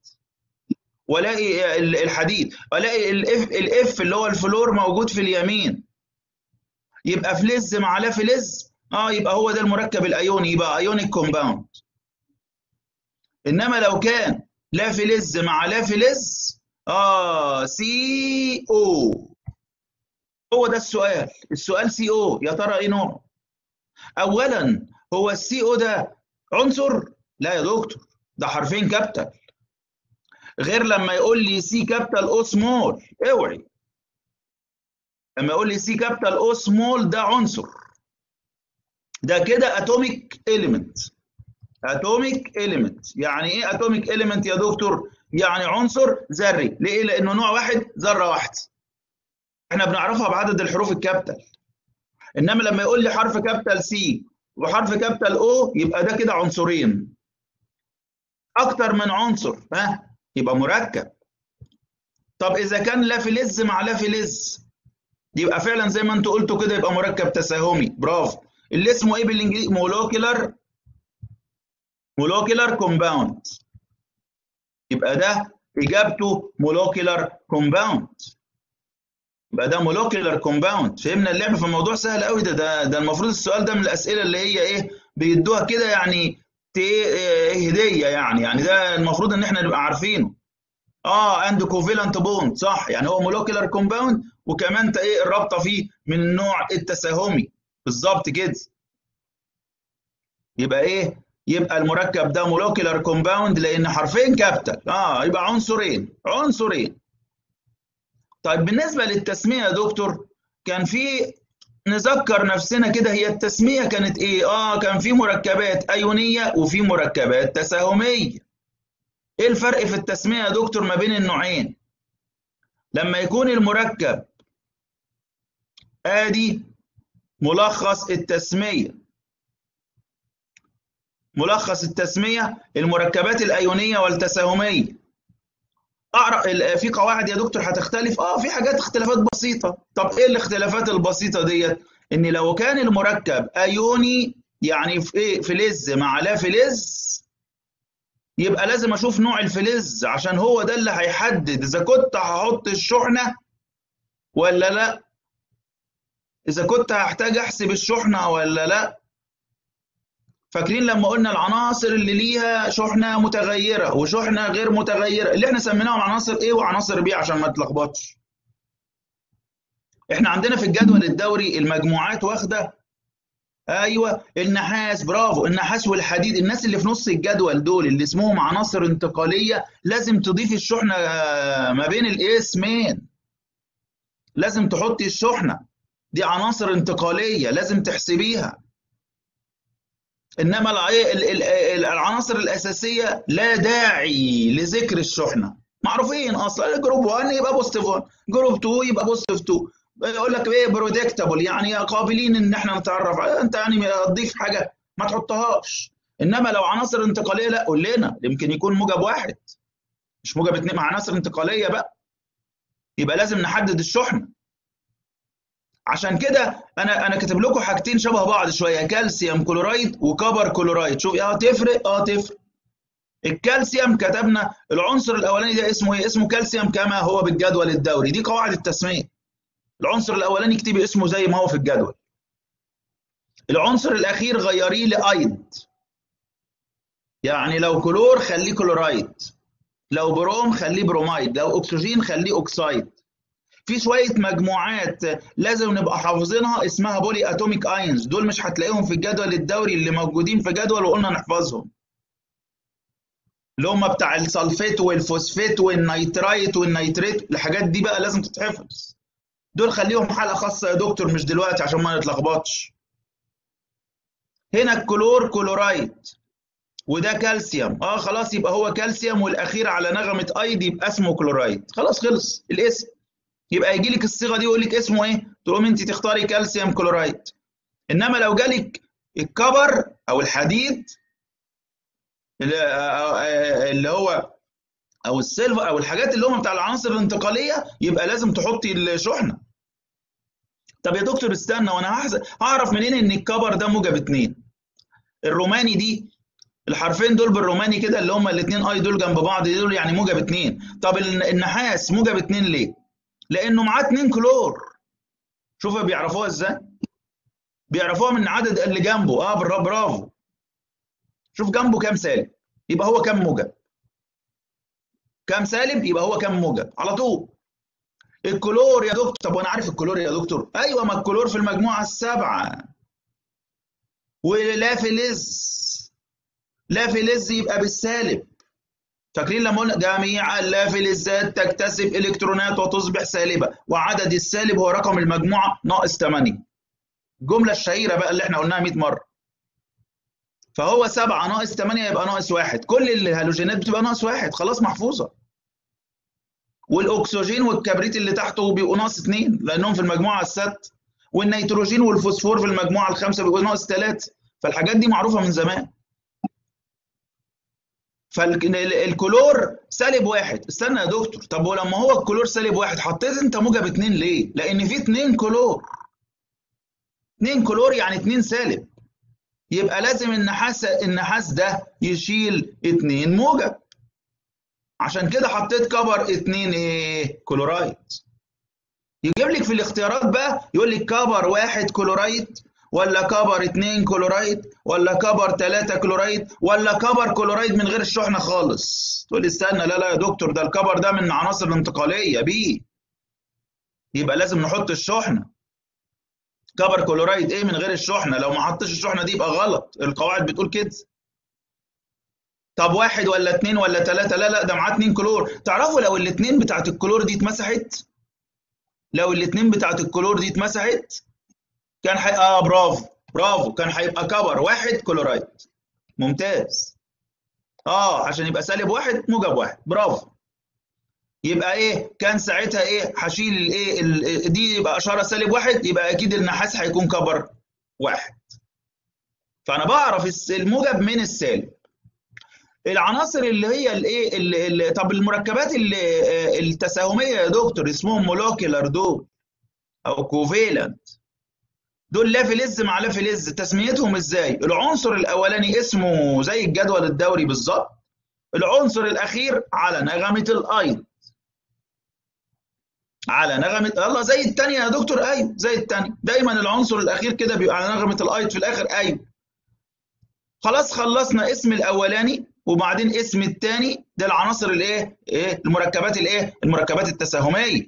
والاقي الحديد والاقي الاف الاف اللي هو الفلور موجود في اليمين يبقى فلز مع لا فلز اه يبقى هو ده المركب الايوني يبقى ايونيك كومباوند انما لو كان لا فلز مع لا فلز اه سي او هو ده السؤال السؤال سي او يا ترى ايه نوعه اولا هو السي او ده عنصر لا يا دكتور ده حرفين كابيتال غير لما يقول لي سي كابيتال او سمول اوعي لما يقول لي سي كابيتال او سمول ده عنصر ده كده اتوميك اليمنت اتوميك اليمنت يعني ايه اتوميك اليمنت يا دكتور يعني عنصر ذري ليه لانه نوع واحد ذره واحده احنا بنعرفها بعدد الحروف الكابيتال انما لما يقول لي حرف كابيتال سي وحرف كابيتال او يبقى ده كده عنصرين اكتر من عنصر ها يبقى مركب طب اذا كان لا فلز مع لا فلز يبقى فعلا زي ما انتوا قلتوا كده يبقى مركب تساهمي برافو اللي اسمه ايه بالانجليزي مولوكيولار مولوكيولار كومباوند يبقى ده اجابته مولوكيولار كومباوند يبقى ده مولوكيولار كومباوند فهمنا اللعبه في الموضوع سهل قوي ده ده ده المفروض السؤال ده من الاسئله اللي هي ايه بيدوها كده يعني هديه يعني يعني ده المفروض ان احنا نبقى عارفينه اه اند كوفيلنت بوند صح يعني هو مولوكيولار كومباوند وكمان انت ايه الرابطه فيه من النوع التساهمي بالظبط كده يبقى ايه يبقى المركب ده مولوكيولار كومباوند لان حرفين كابيتال اه يبقى عنصرين عنصرين طيب بالنسبه للتسميه يا دكتور كان في نذكر نفسنا كده هي التسميه كانت ايه اه كان في مركبات ايونيه وفي مركبات تساهميه ايه الفرق في التسميه يا دكتور ما بين النوعين لما يكون المركب ادي ملخص التسميه ملخص التسميه المركبات الايونيه والتساهميه اعرف في قواعد يا دكتور هتختلف اه في حاجات اختلافات بسيطه طب ايه الاختلافات البسيطه ديت ان لو كان المركب ايوني يعني في ايه فلز مع لا فلز يبقى لازم اشوف نوع الفلز عشان هو ده اللي هيحدد اذا كنت هحط الشحنه ولا لا اذا كنت هحتاج احسب الشحنه ولا لا فاكرين لما قلنا العناصر اللي ليها شحنه متغيره وشحنه غير متغيره اللي احنا سميناهم عناصر ايه وعناصر بي عشان ما تلخبطش احنا عندنا في الجدول الدوري المجموعات واخده ايوه النحاس برافو النحاس والحديد الناس اللي في نص الجدول دول اللي اسمهم عناصر انتقاليه لازم تضيفي الشحنه ما بين الاسمين لازم تحطي الشحنه دي عناصر انتقاليه لازم تحسبيها انما العناصر الاساسيه لا داعي لذكر الشحنه معروفين اصلا جروب 1 يبقى بوزيتيف 1 جروب 2 يبقى بوزيتيف 2 يقول لك ايه برودكتبل يعني قابلين ان احنا نتعرف انت يعني تضيف حاجه ما تحطهاش انما لو عناصر انتقاليه لا قول لنا يمكن يكون موجب واحد مش موجب اثنين مع عناصر انتقاليه بقى يبقى لازم نحدد الشحنه عشان كده انا انا كاتب لكم حاجتين شبه بعض شويه كالسيوم كلورايد وكبر كلورايد شوف اه تفرق اه تفرق الكالسيوم كتبنا العنصر الاولاني ده اسمه ايه اسمه كالسيوم كما هو بالجدول الدوري دي قواعد التسميه العنصر الاولاني اكتبي اسمه زي ما هو في الجدول العنصر الاخير غيريه لايد يعني لو كلور خليه كلورايد لو بروم خليه برومايد لو اكسجين خليه اوكسايد في شويه مجموعات لازم نبقى حافظينها اسمها بولي اتوميك اينز دول مش هتلاقيهم في الجدول الدوري اللي موجودين في جدول وقلنا نحفظهم اللي هم بتاع السلفيت والفوسفيت والنيترايت والنيتريت الحاجات دي بقى لازم تتحفظ دول خليهم حلقه خاصه يا دكتور مش دلوقتي عشان ما نتلخبطش هنا الكلور كلورايد وده كالسيوم اه خلاص يبقى هو كالسيوم والاخير على نغمه ايد يبقى اسمه كلورايد خلاص خلص الاسم يبقى يجي لك الصيغه دي ويقول لك اسمه ايه تقوم انت تختاري كالسيوم كلورايد انما لو جالك الكبر او الحديد اللي هو او السيلفر او الحاجات اللي هم بتاع العناصر الانتقاليه يبقى لازم تحطي الشحنه طب يا دكتور استنى وانا هعرف منين ان الكبر ده موجب اتنين الروماني دي الحرفين دول بالروماني كده اللي هم الاثنين اي دول جنب بعض دول يعني موجب اتنين طب النحاس موجب اتنين ليه؟ لانه معاه اتنين كلور شوفوا بيعرفوها ازاي؟ بيعرفوها من عدد اللي جنبه اه برافو شوف جنبه كام سالب يبقى هو كام موجب كام سالب يبقى هو كام موجب على طول الكلور يا دكتور طب وانا عارف الكلور يا دكتور ايوه ما الكلور في المجموعه السبعه ولا فلز لا فلز يبقى بالسالب فاكرين لما قلنا جميع اللافلزات تكتسب الكترونات وتصبح سالبه وعدد السالب هو رقم المجموعه ناقص 8 الجمله الشهيره بقى اللي احنا قلناها 100 مره فهو 7 ناقص 8 يبقى ناقص 1 كل الهالوجينات بتبقى ناقص 1 خلاص محفوظه والاكسجين والكبريت اللي تحته بيبقوا ناقص 2 لانهم في المجموعه الست والنيتروجين والفوسفور في المجموعه الخامسه بيبقوا ناقص 3 فالحاجات دي معروفه من زمان فالكلور سالب واحد استنى يا دكتور طب ولما هو الكلور سالب واحد حطيت انت موجب اتنين ليه؟ لان في اتنين كلور اتنين كلور يعني اتنين سالب يبقى لازم النحاس النحاس ده يشيل اتنين موجب عشان كده حطيت كبر اتنين ايه؟ كلورايد يجيب لك في الاختيارات بقى يقول لك كبر واحد كلورايد ولا كبر 2 كلورايد ولا كبر 3 كلورايد ولا كبر كلورايد من غير الشحنه خالص تقول لي استنى لا لا يا دكتور ده الكبر ده من عناصر الانتقاليه بي يبقى لازم نحط الشحنه كبر كلورايد ايه من غير الشحنه لو ما حطش الشحنه دي يبقى غلط القواعد بتقول كده طب واحد ولا اتنين ولا تلاتة لا لا ده معاه اتنين كلور تعرفوا لو الاتنين بتاعت الكلور دي اتمسحت لو الاتنين بتاعت الكلور دي اتمسحت كان حي... اه برافو برافو كان هيبقى كبر واحد كلورايد ممتاز اه عشان يبقى سالب واحد موجب واحد برافو يبقى ايه كان ساعتها ايه هشيل الايه دي يبقى اشاره سالب واحد يبقى اكيد النحاس هيكون كبر واحد فانا بعرف الموجب من السالب العناصر اللي هي الايه طب المركبات اللي التساهميه يا دكتور اسمهم مولوكيولار دول او كوفيلنت دول لا فلز مع لا فلز تسميتهم ازاي العنصر الاولاني اسمه زي الجدول الدوري بالظبط العنصر الاخير على نغمه الايض على نغمه الله زي الثانيه يا دكتور ايوه زي الثانيه دايما العنصر الاخير كده بيبقى على نغمه الايض في الاخر ايوه خلاص خلصنا اسم الاولاني وبعدين اسم الثاني ده العناصر الايه ايه المركبات الايه المركبات التساهميه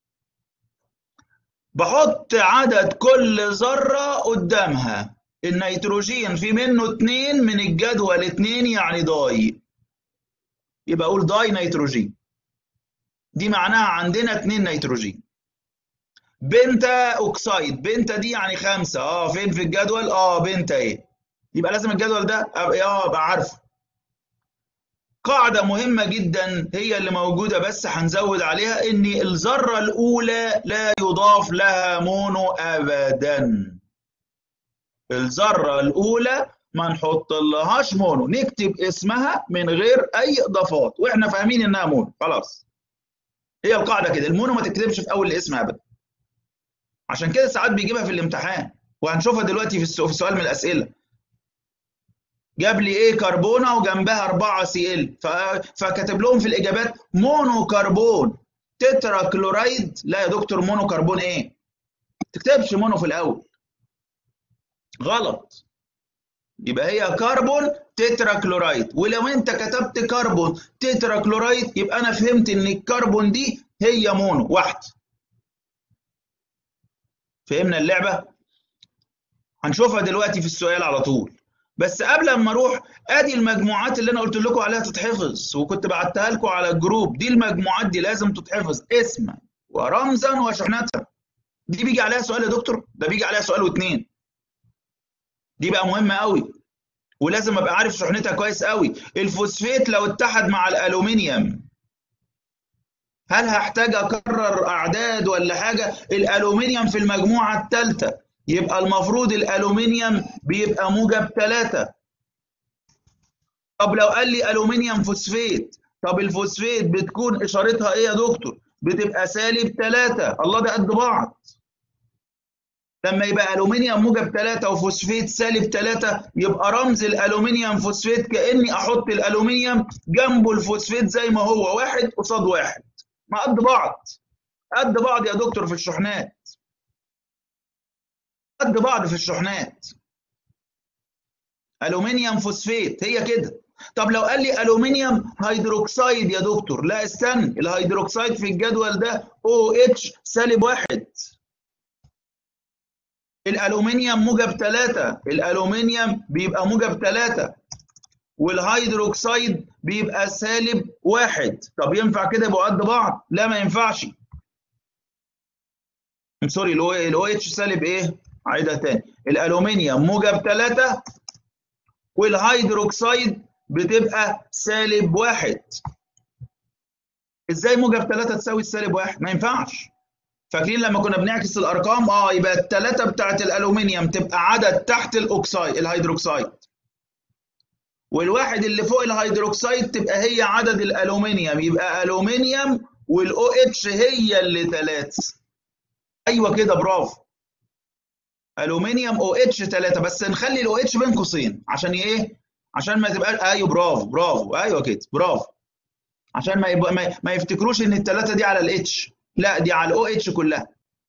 بحط عدد كل ذرة قدامها النيتروجين في منه اتنين من الجدول اتنين يعني داي يبقى اقول داي نيتروجين دي معناها عندنا اتنين نيتروجين بنتا اوكسايد بنتا دي يعني خمسة اه فين في الجدول اه بنتا ايه يبقى لازم الجدول ده ابقى اه ابقى عارفه قاعدة مهمة جدا هي اللي موجودة بس هنزود عليها ان الذرة الاولى لا يضاف لها مونو ابدا الذرة الاولى ما نحط لهاش مونو نكتب اسمها من غير اي اضافات واحنا فاهمين انها مونو خلاص هي القاعدة كده المونو ما تكتبش في اول الاسم ابدا عشان كده ساعات بيجيبها في الامتحان وهنشوفها دلوقتي في سؤال من الاسئله جاب لي ايه كربونه وجنبها 4 سي ال فكاتب لهم في الاجابات مونو كربون تترا كلورايد لا يا دكتور مونو كربون ايه تكتبش مونو في الاول غلط يبقى هي كربون تترا كلورايد ولو انت كتبت كربون تترا كلورايد يبقى انا فهمت ان الكربون دي هي مونو واحد فهمنا اللعبه هنشوفها دلوقتي في السؤال على طول بس قبل ما اروح ادي المجموعات اللي انا قلت لكم عليها تتحفظ وكنت بعتها لكم على الجروب دي المجموعات دي لازم تتحفظ اسما ورمزا وشحنة دي بيجي عليها سؤال يا دكتور ده بيجي عليها سؤال واثنين دي بقى مهمه قوي ولازم ابقى عارف شحنتها كويس قوي الفوسفات لو اتحد مع الالومنيوم هل هحتاج اكرر اعداد ولا حاجه الالومنيوم في المجموعه الثالثه يبقى المفروض الالومنيوم بيبقى موجب 3 طب لو قال لي الومنيوم فوسفات طب الفوسفات بتكون اشارتها ايه يا دكتور بتبقى سالب 3 الله ده قد بعض لما يبقى الومنيوم موجب 3 وفوسفات سالب 3 يبقى رمز الالومنيوم فوسفات كاني احط الالومنيوم جنبه الفوسفات زي ما هو واحد قصاد واحد ما قد بعض قد بعض يا دكتور في الشحنات قد بعض في الشحنات الومنيوم فوسفات هي كده طب لو قال لي الومنيوم هيدروكسيد يا دكتور لا استنى الهيدروكسيد في الجدول ده او اتش سالب واحد الالومنيوم موجب 3 الالومنيوم بيبقى موجب 3 والهيدروكسيد بيبقى سالب واحد طب ينفع كده يبقوا قد بعض لا ما ينفعش سوري الاو اتش سالب ايه عيدها تاني الالومنيوم موجب 3 والهيدروكسيد بتبقى سالب واحد ازاي موجب 3 تساوي السالب واحد ما ينفعش فاكرين لما كنا بنعكس الارقام اه يبقى الثلاثه بتاعت الالومنيوم تبقى عدد تحت الاوكسايد الهيدروكسيد والواحد اللي فوق الهيدروكسيد تبقى هي عدد الالومنيوم يبقى الومنيوم والاو اتش هي اللي ثلاثه ايوه كده برافو الومنيوم او اتش 3 بس نخلي الاو اتش بين قوسين عشان ايه عشان ما تبقاش ايوه برافو برافو ايوه كده برافو عشان ما يبقى ما, ما يفتكروش ان الثلاثه دي على الاتش لا دي على الاو اتش كلها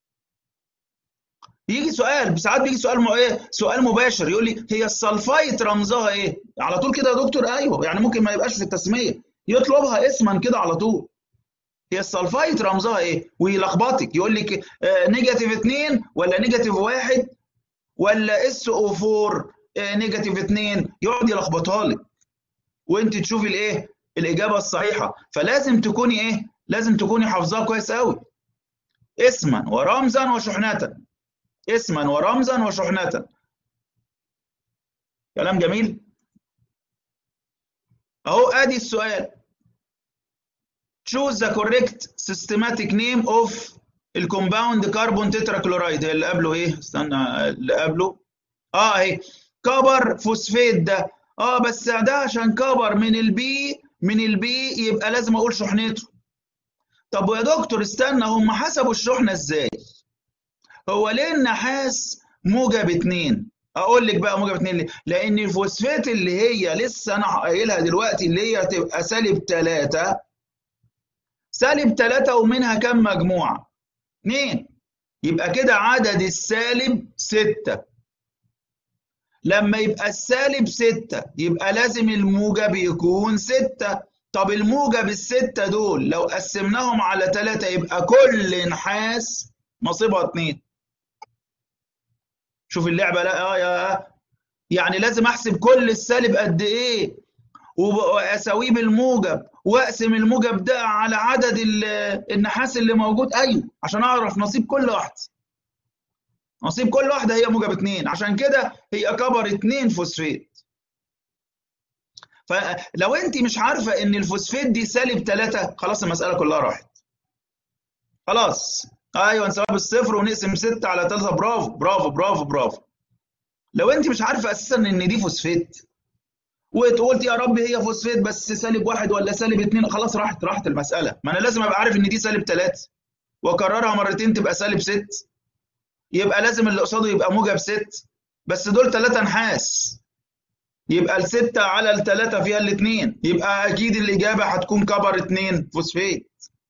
يجي سؤال ساعات بيجي سؤال م... ايه سؤال مباشر يقول لي هي السلفايت رمزها ايه على طول كده يا دكتور ايوه يعني ممكن ما يبقاش في التسميه يطلبها اسما كده على طول هي السلفايت رمزها ايه ويلخبطك يقول لك آه نيجاتيف 2 ولا نيجاتيف 1 ولا اس او 4 آه نيجاتيف 2 يقعد يلخبطها لك وانت تشوفي الايه الاجابه الصحيحه فلازم تكوني ايه لازم تكوني حافظاها كويس قوي اسما ورمزا وشحنه اسما ورمزا وشحنه كلام جميل اهو ادي السؤال choose the correct systematic name of الكومباوند كربون تترا كلورايد اللي قبله ايه استنى اللي قبله اه اهي كبر فوسفيت ده اه بس ده عشان كبر من البي من البي يبقى لازم اقول شحنته طب يا دكتور استنى هم حسبوا الشحنه ازاي هو ليه النحاس موجب 2 اقول لك بقى موجب 2 ليه لان الفوسفات اللي هي لسه انا قايلها دلوقتي اللي هي تبقى سالب 3 سالب 3 ومنها كام مجموعه 2 يبقى كده عدد السالب 6 لما يبقى السالب 6 يبقى لازم الموجب يكون 6 طب الموجب الستة دول لو قسمناهم على 3 يبقى كل نحاس نصيبها 2 شوف اللعبه لا اه يا يعني لازم احسب كل السالب قد ايه واساويه بالموجب واقسم الموجب ده على عدد النحاس اللي موجود ايوه عشان اعرف نصيب كل واحده نصيب كل واحده هي موجب 2 عشان كده هي كبر 2 فوسفيت فلو انت مش عارفه ان الفوسفيت دي سالب 3 خلاص المساله كلها راحت خلاص ايوه نساويها بالصفر ونقسم 6 على 3 برافو برافو برافو برافو لو انت مش عارفه اساسا ان دي فوسفيت وقلت يا رب هي فوسفيت بس سالب واحد ولا سالب اتنين خلاص راحت راحت المساله ما انا لازم ابقى عارف ان دي سالب 3 واكررها مرتين تبقى سالب 6 يبقى لازم اللي قصاده يبقى موجب 6 بس دول 3 نحاس يبقى الستة على الثلاثة فيها الاثنين يبقى أكيد الإجابة هتكون كبر اثنين فوسفيت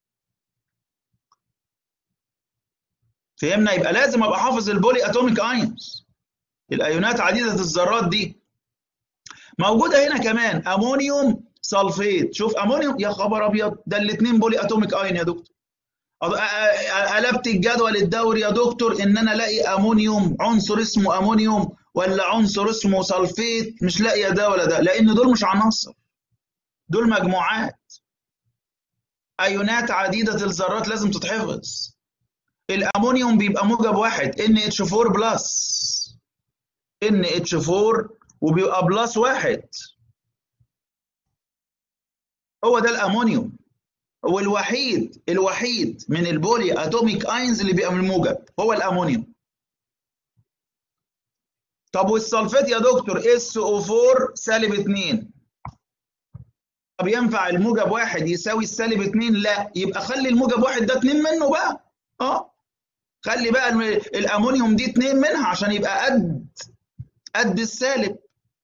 فهمنا يبقى لازم ابقى حافظ البولي اتوميك ايونز الايونات عديده الذرات دي موجوده هنا كمان امونيوم سلفيت شوف امونيوم يا خبر ابيض ده الاثنين بولي اتوميك ايون يا دكتور قلبت الجدول الدوري يا دكتور ان انا الاقي امونيوم عنصر اسمه امونيوم ولا عنصر اسمه سلفيت مش لاقيه ده ولا ده لان دول مش عناصر دول مجموعات ايونات عديده الذرات لازم تتحفظ الامونيوم بيبقى موجب واحد NH4 بلس NH4 وبيبقى بلس واحد هو ده الامونيوم هو الوحيد الوحيد من البولي اتوميك اينز اللي بيبقى من موجب هو الامونيوم طب والسلفيت يا دكتور SO4 سالب 2 طب ينفع الموجب واحد يساوي السالب 2 لا يبقى خلي الموجب واحد ده 2 منه بقى اه خلي بقى الامونيوم دي 2 منها عشان يبقى قد قد السالب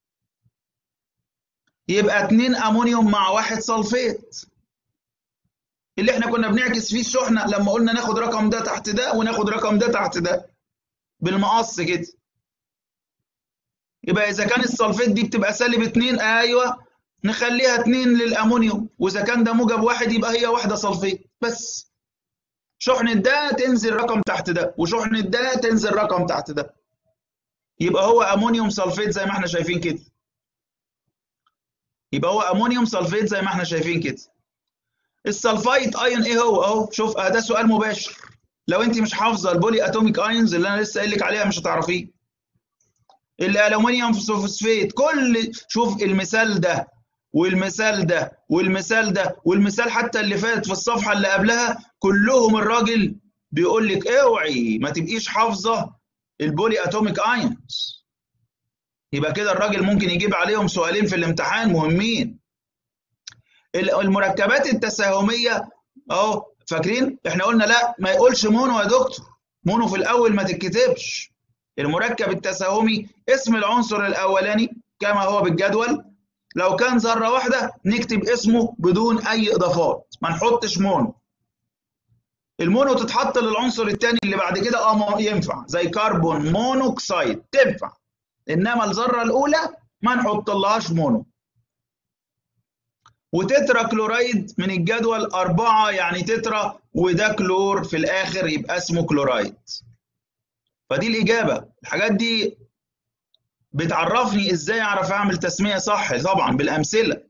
يبقى 2 امونيوم مع واحد سلفيت اللي احنا كنا بنعكس فيه الشحنه لما قلنا ناخد رقم ده تحت ده وناخد رقم ده تحت ده بالمقص كده يبقى اذا كان السلفيت دي بتبقى سالب 2 ايوه نخليها اتنين للامونيوم واذا كان ده موجب واحد يبقى هي واحده صلفيت بس شحنة ده تنزل رقم تحت ده وشحنة ده تنزل رقم تحت ده يبقى هو امونيوم سلفيت زي ما احنا شايفين كده يبقى هو امونيوم سلفيت زي ما احنا شايفين كده السلفايت ايون ايه هو اهو شوف اه ده سؤال مباشر لو انت مش حافظه البولي اتوميك ايونز اللي انا لسه قايل لك عليها مش هتعرفيه الالومنيوم فوسفيت كل شوف المثال ده والمثال ده والمثال ده والمثال حتى اللي فات في الصفحه اللي قبلها كلهم الراجل بيقول لك اوعي ما تبقيش حافظه البولي اتوميك ايونز يبقى كده الراجل ممكن يجيب عليهم سؤالين في الامتحان مهمين المركبات التساهميه اهو فاكرين احنا قلنا لا ما يقولش مونو يا دكتور مونو في الاول ما تتكتبش المركب التساهمي اسم العنصر الاولاني كما هو بالجدول لو كان ذره واحده نكتب اسمه بدون اي اضافات ما نحطش مونو المونو تتحط للعنصر الثاني اللي بعد كده اه ينفع زي كربون مونوكسيد تنفع انما الذره الاولى ما نحطلهاش مونو وتترا كلورايد من الجدول أربعة يعني تترا وده كلور في الآخر يبقى اسمه كلورايد فدي الإجابة الحاجات دي بتعرفني إزاي أعرف أعمل تسمية صح طبعا بالأمثلة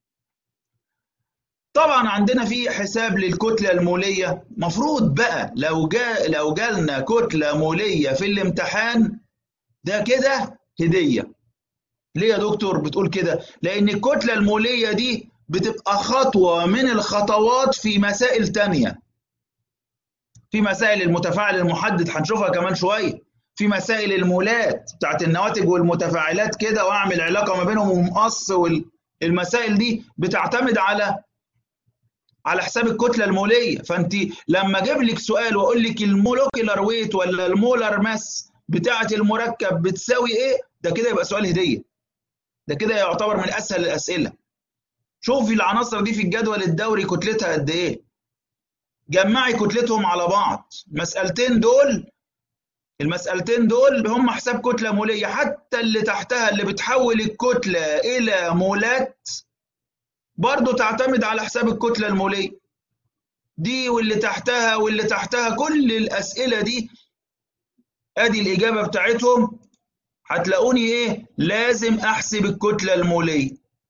طبعا عندنا في حساب للكتلة المولية مفروض بقى لو جاء لو جالنا كتلة مولية في الامتحان ده كده هدية ليه يا دكتور بتقول كده لأن الكتلة المولية دي بتبقى خطوة من الخطوات في مسائل تانية في مسائل المتفاعل المحدد هنشوفها كمان شوية في مسائل المولات بتاعت النواتج والمتفاعلات كده واعمل علاقة ما بينهم ومقص والمسائل دي بتعتمد على على حساب الكتلة المولية فانت لما اجيب لك سؤال واقول لك المولوكيولار ويت ولا المولر ماس بتاعة المركب بتساوي ايه ده كده يبقى سؤال هدية ده كده يعتبر من اسهل الاسئله شوفي العناصر دي في الجدول الدوري كتلتها قد ايه جمعي كتلتهم على بعض المسألتين دول المسألتين دول هم حساب كتلة مولية حتى اللي تحتها اللي بتحول الكتلة إلى مولات برضو تعتمد على حساب الكتلة المولية دي واللي تحتها واللي تحتها كل الأسئلة دي أدي الإجابة بتاعتهم هتلاقوني إيه لازم أحسب الكتلة المولية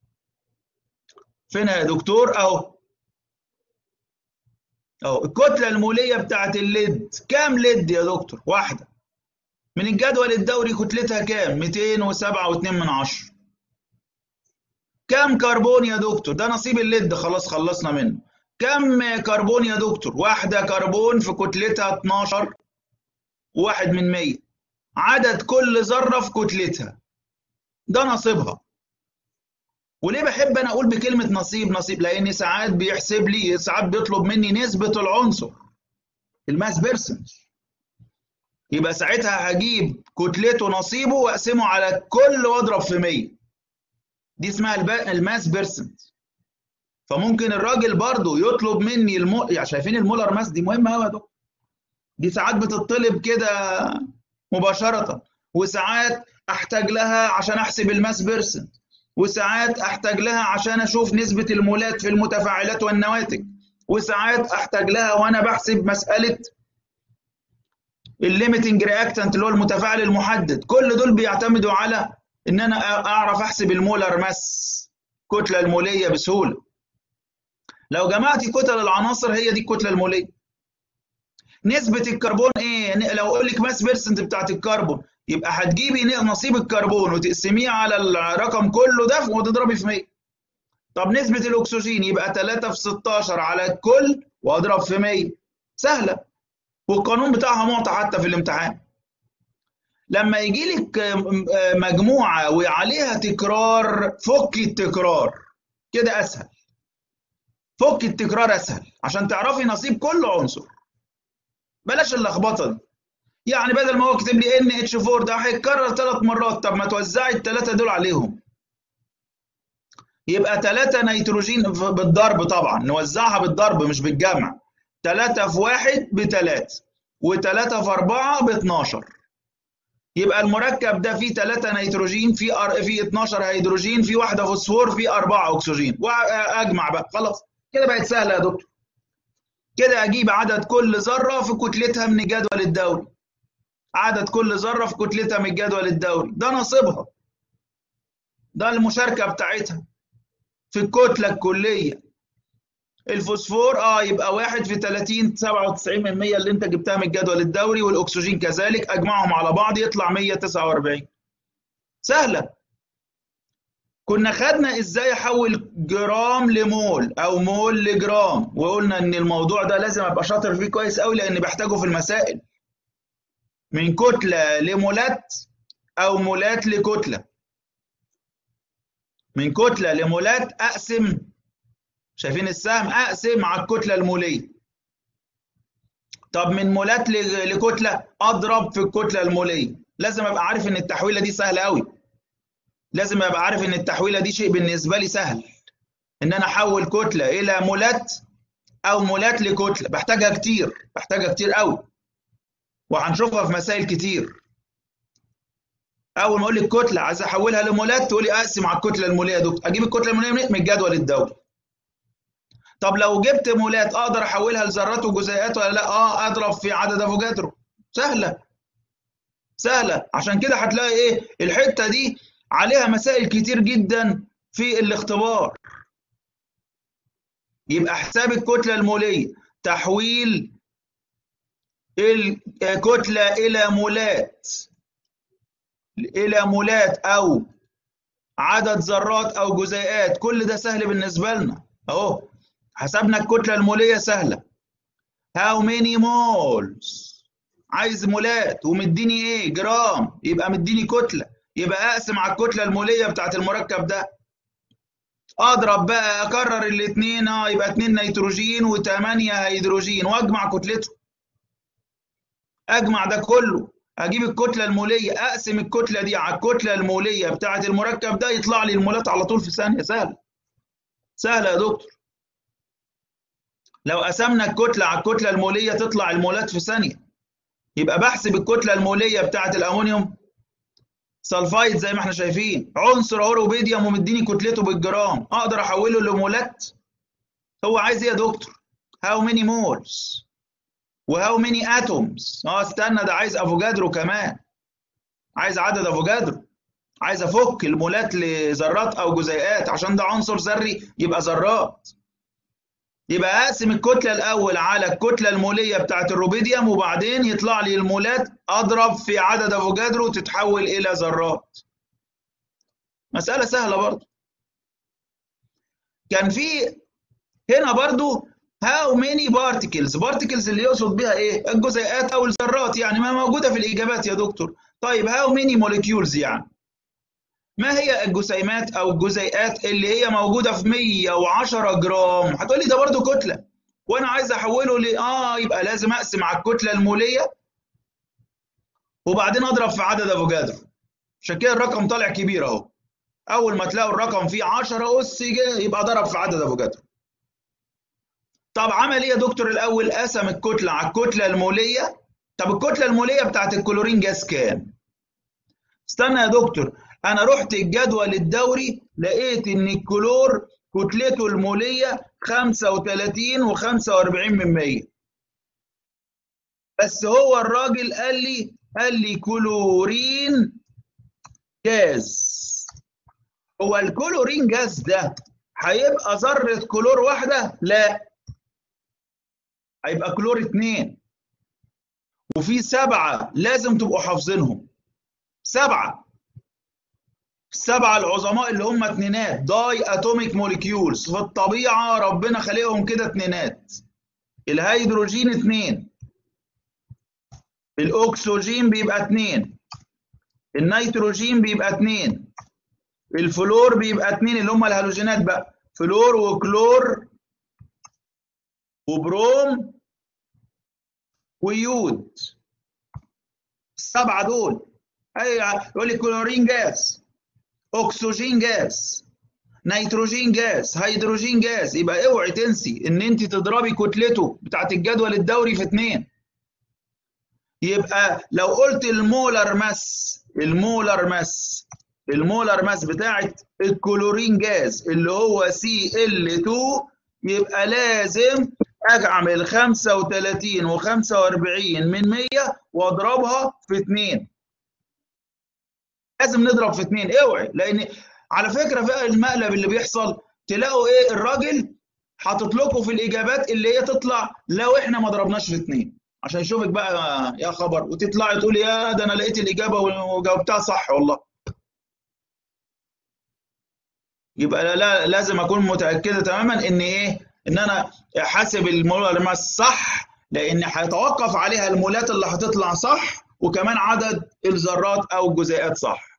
فين يا دكتور اهو اهو الكتله الموليه بتاعت الليد كام ليد يا دكتور واحده من الجدول الدوري كتلتها كام 207.2 من عشرة كام كربون يا دكتور ده نصيب الليد خلاص خلصنا منه كم كربون يا دكتور واحده كربون في كتلتها 12 واحد من 100 عدد كل ذره في كتلتها ده نصيبها وليه بحب انا اقول بكلمه نصيب نصيب لان ساعات بيحسب لي ساعات بيطلب مني نسبه العنصر الماس بيرسنت يبقى ساعتها هجيب كتلته نصيبه واقسمه على الكل واضرب في 100 دي اسمها الماس بيرسنت فممكن الراجل برضو يطلب مني المو... يعني شايفين المولر ماس دي مهمه قوي يا دكتور دي ساعات بتطلب كده مباشره وساعات احتاج لها عشان احسب الماس بيرسنت وساعات احتاج لها عشان اشوف نسبة المولات في المتفاعلات والنواتج وساعات احتاج لها وانا بحسب مسألة الليميتنج رياكتنت اللي هو المتفاعل المحدد كل دول بيعتمدوا على ان انا اعرف احسب المولر ماس الكتلة المولية بسهولة لو جمعتي كتل العناصر هي دي الكتلة المولية نسبة الكربون ايه لو اقول لك ماس بيرسنت بتاعت الكربون يبقى هتجيبي نصيب الكربون وتقسميه على الرقم كله ده وتضربي في 100 طب نسبة الأكسجين يبقى 3 في 16 على الكل وأضرب في 100 سهلة والقانون بتاعها معطى حتى في الامتحان لما يجي لك مجموعة وعليها تكرار فك التكرار كده أسهل فك التكرار أسهل عشان تعرفي نصيب كل عنصر بلاش اللخبطة دي يعني بدل ما هو كاتب لي ان اتش 4 ده هيتكرر ثلاث مرات طب ما توزعي الثلاثه دول عليهم يبقى ثلاثة نيتروجين بالضرب طبعا نوزعها بالضرب مش بالجمع ثلاثة في واحد بثلاثة وثلاثة في أربعة ب 12 يبقى المركب ده فيه 3 نيتروجين فيه أر... فيه 12 هيدروجين فيه واحده فوسفور فيه 4 اكسجين واجمع بقى خلاص كده بقت سهله يا دكتور كده اجيب عدد كل ذره في كتلتها من الجدول الدوري عدد كل ذره في كتلتها من الجدول الدوري ده نصيبها ده المشاركه بتاعتها في الكتله الكليه الفوسفور اه يبقى واحد في 30 97 من 100 اللي انت جبتها من الجدول الدوري والاكسجين كذلك اجمعهم على بعض يطلع 149 سهله كنا خدنا ازاي احول جرام لمول او مول لجرام وقلنا ان الموضوع ده لازم ابقى شاطر فيه كويس قوي لان بحتاجه في المسائل من كتله لمولات او مولات لكتله من كتله لمولات اقسم شايفين السهم اقسم على الكتله الموليه طب من مولات لكتله اضرب في الكتله الموليه لازم ابقى عارف ان التحويله دي سهله قوي لازم ابقى عارف ان التحويله دي شيء بالنسبه لي سهل ان انا احول كتله الى مولات او مولات لكتله بحتاجها كتير بحتاجها كتير قوي وهنشوفها في مسائل كتير اول ما اقول لك كتله عايز احولها لمولات تقولي اقسم على الكتله الموليه يا دكتور اجيب الكتله الموليه من الجدول الدوري طب لو جبت مولات اقدر احولها لذرات وجزيئات ولا لا اه اضرب في عدد افوجادرو سهله سهله عشان كده هتلاقي ايه الحته دي عليها مسائل كتير جدا في الاختبار يبقى حساب الكتله الموليه تحويل الكتله الى مولات الى مولات او عدد ذرات او جزيئات كل ده سهل بالنسبه لنا اهو حسبنا الكتله الموليه سهله هاو ماني مولز عايز مولات ومديني ايه جرام يبقى مديني كتله يبقى اقسم على الكتله الموليه بتاعت المركب ده اضرب بقى اكرر الاثنين اه يبقى 2 نيتروجين و8 هيدروجين واجمع كتلته اجمع ده كله اجيب الكتله الموليه اقسم الكتله دي على الكتله الموليه بتاعه المركب ده يطلع لي المولات على طول في ثانيه سهله سهله يا دكتور لو قسمنا الكتله على الكتله الموليه تطلع المولات في ثانيه يبقى بحسب الكتله الموليه بتاعه الامونيوم سلفايد زي ما احنا شايفين عنصر اوروبيديوم ومديني كتلته بالجرام اقدر احوله لمولات هو عايز ايه يا دكتور هاو ماني مولز وهاو ماني اتومز اه استنى ده عايز افوجادرو كمان عايز عدد افوجادرو عايز افك المولات لذرات او جزيئات عشان ده عنصر ذري يبقى ذرات يبقى اقسم الكتله الاول على الكتله الموليه بتاعه الروبيديوم وبعدين يطلع لي المولات اضرب في عدد افوجادرو تتحول الى ذرات مساله سهله برضو كان في هنا برضو هاو ماني بارتكلز بارتكلز اللي يقصد بيها ايه الجزيئات او الذرات يعني ما موجوده في الاجابات يا دكتور طيب هاو ماني موليكيولز يعني ما هي الجسيمات او الجزيئات اللي هي موجوده في 110 جرام هتقول لي ده برضو كتله وانا عايز احوله ل اه يبقى لازم اقسم على الكتله الموليه وبعدين اضرب في عدد افوجادرو عشان كده الرقم طالع كبير اهو اول ما تلاقوا الرقم فيه 10 اس يبقى ضرب في عدد افوجادرو طب عمل ايه يا دكتور الاول قسم الكتله على الكتله الموليه طب الكتله الموليه بتاعت الكلورين جاز كام استنى يا دكتور انا رحت الجدول الدوري لقيت ان الكلور كتلته الموليه 35 و45 من 100 بس هو الراجل قال لي قال لي كلورين جاز هو الكلورين جاز ده هيبقى ذره كلور واحده لا هيبقى كلور اتنين وفي سبعه لازم تبقوا حافظينهم سبعه السبعه العظماء اللي هم اتنينات داي اتوميك موليكيولز في الطبيعه ربنا خلقهم كده اتنينات الهيدروجين اتنين الاكسجين بيبقى اتنين النيتروجين بيبقى اتنين الفلور بيبقى اتنين اللي هم الهالوجينات بقى فلور وكلور وبروم ويود السبعه دول اي يقول لي كلورين جاز اكسجين جاز نيتروجين جاز هيدروجين جاز يبقى اوعي تنسي ان انت تضربي كتلته بتاعت الجدول الدوري في اتنين يبقى لو قلت المولر ماس المولر ماس المولر ماس بتاعت الكلورين جاز اللي هو سي ال 2 يبقى لازم اعمل 35 و45 من 100 واضربها في 2 لازم نضرب في 2 اوعي لان على فكره في المقلب اللي بيحصل تلاقوا ايه الراجل حاطط لكم في الاجابات اللي هي تطلع لو احنا ما ضربناش في 2 عشان يشوفك بقى يا خبر وتطلعي تقولي يا ده انا لقيت الاجابه وجاوبتها صح والله يبقى لا, لا لازم اكون متاكده تماما ان ايه ان انا حاسب المولر ماس صح لان هيتوقف عليها المولات اللي هتطلع صح وكمان عدد الذرات او الجزيئات صح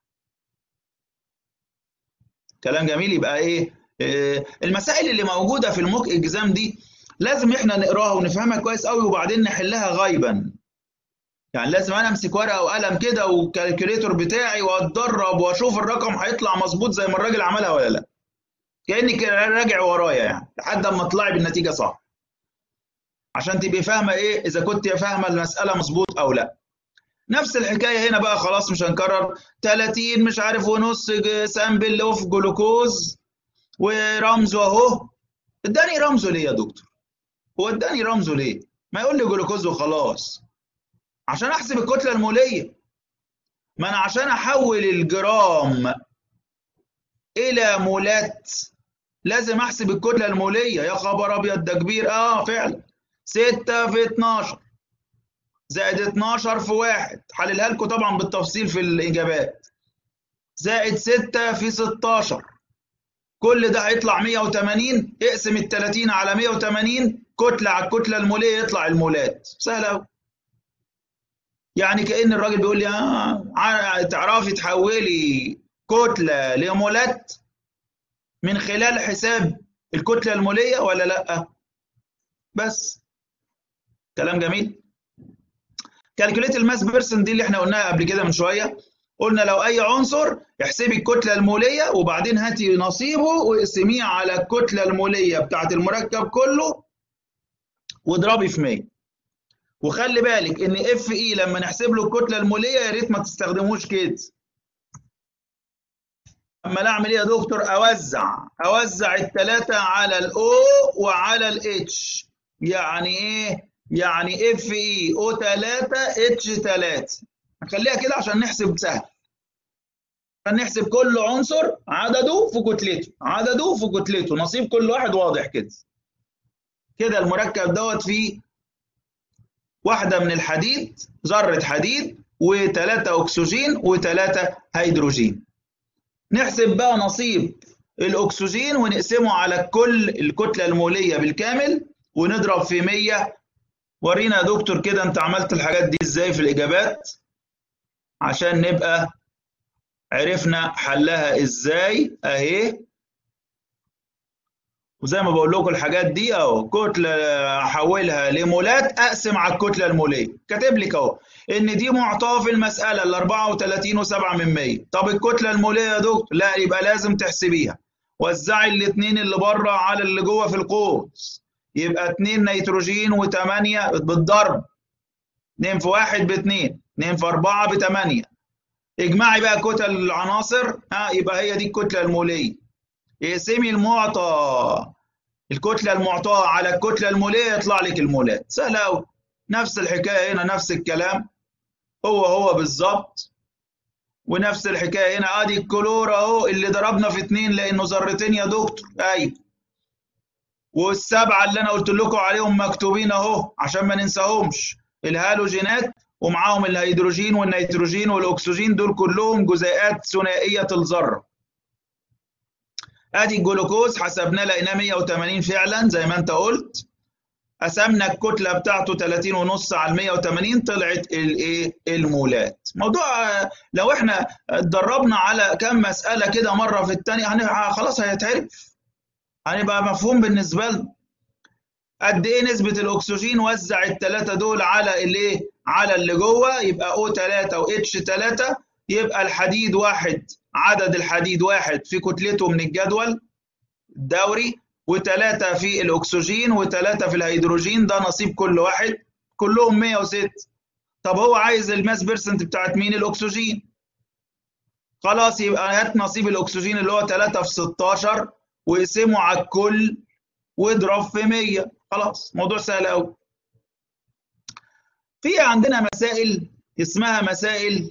كلام جميل يبقى ايه, إيه المسائل اللي موجوده في الموك اكزام دي لازم احنا نقراها ونفهمها كويس قوي وبعدين نحلها غيبا يعني لازم انا امسك ورقه وقلم كده والكالكوليتور بتاعي واتدرب واشوف الرقم هيطلع مظبوط زي ما الراجل عملها ولا لا كانك راجع ورايا يعني لحد اما اطلعي بالنتيجه صح عشان تبقي فاهمه ايه اذا كنت فاهمه المساله مظبوط او لا نفس الحكايه هنا بقى خلاص مش هنكرر 30 مش عارف ونص سامبل اوف جلوكوز ورمزه اهو اداني رمزه ليه يا دكتور هو اداني رمزه ليه ما يقول لي جلوكوز وخلاص عشان احسب الكتله الموليه ما انا عشان احول الجرام الى مولات لازم احسب الكتله الموليه يا خبر ابيض ده كبير اه فعلا 6 في 12 زائد 12 في 1 حللها لكم طبعا بالتفصيل في الاجابات زائد 6 في 16 كل ده هيطلع 180 اقسم ال 30 على 180 كتله على الكتله الموليه يطلع المولات سهله قوي يعني كأن الراجل بيقول لي آه تعرفي تحولي كتلة لمولات من خلال حساب الكتلة المولية ولا لأ؟ بس كلام جميل كالكوليت الماس بيرسون دي اللي احنا قلناها قبل كده من شوية قلنا لو أي عنصر احسبي الكتلة المولية وبعدين هاتي نصيبه واقسميه على الكتلة المولية بتاعت المركب كله واضربي في 100 وخلي بالك ان اف اي لما نحسب له الكتله الموليه يا ريت ما تستخدموش كده اما اعمل ايه يا دكتور اوزع اوزع الثلاثه على الاو وعلى الاتش يعني ايه يعني اف اي او 3 اتش 3 هنخليها كده عشان نحسب سهل عشان نحسب كل عنصر عدده في كتلته عدده في كتلته نصيب كل واحد واضح كده كده المركب دوت فيه واحدة من الحديد ذرة حديد وثلاثة أكسجين وثلاثة هيدروجين نحسب بقى نصيب الأكسجين ونقسمه على كل الكتلة المولية بالكامل ونضرب في 100 ورينا يا دكتور كده أنت عملت الحاجات دي إزاي في الإجابات عشان نبقى عرفنا حلها إزاي أهي وزي ما بقول لكم الحاجات دي اهو كتله احولها لمولات اقسم على الكتله الموليه كاتب لك اهو ان دي معطاه في المساله ال 34 و7 من 100 طب الكتله الموليه يا دكتور لا يبقى لازم تحسبيها وزعي الاثنين اللي بره على اللي جوه في القوس يبقى 2 نيتروجين و8 بالضرب 2 في 1 ب 2 2 في 4 ب 8 اجمعي بقى كتل العناصر ها يبقى هي دي الكتله الموليه اقسمي المعطى الكتله المعطاه على الكتله الموليه يطلع لك المولات سهله قوي نفس الحكايه هنا نفس الكلام هو هو بالظبط ونفس الحكايه هنا ادي الكلور اهو اللي ضربنا في اتنين لانه ذرتين يا دكتور ايوه والسبعه اللي انا قلت لكم عليهم مكتوبين اهو عشان ما ننساهمش الهالوجينات ومعاهم الهيدروجين والنيتروجين والاكسجين دول كلهم جزيئات ثنائيه الذره ادي الجلوكوز حسبنا لقيناه 180 فعلا زي ما انت قلت قسمنا الكتله بتاعته 30 ونص على 180 طلعت الايه المولات موضوع لو احنا اتدربنا على كم مساله كده مره في الثانيه خلاص هيتعرف هنبقى مفهوم بالنسبه لنا قد ايه نسبه الاكسجين وزع الثلاثه دول على الايه على اللي جوه يبقى او 3 و اتش 3 يبقى الحديد واحد عدد الحديد واحد في كتلته من الجدول الدوري وثلاثة في الأكسجين وثلاثة في الهيدروجين ده نصيب كل واحد كلهم 106 طب هو عايز الماس بيرسنت بتاعت مين الاكسجين خلاص يبقى هات نصيب الاكسجين اللي هو 3 في 16 واقسمه على الكل واضرب في 100 خلاص موضوع سهل قوي في عندنا مسائل اسمها مسائل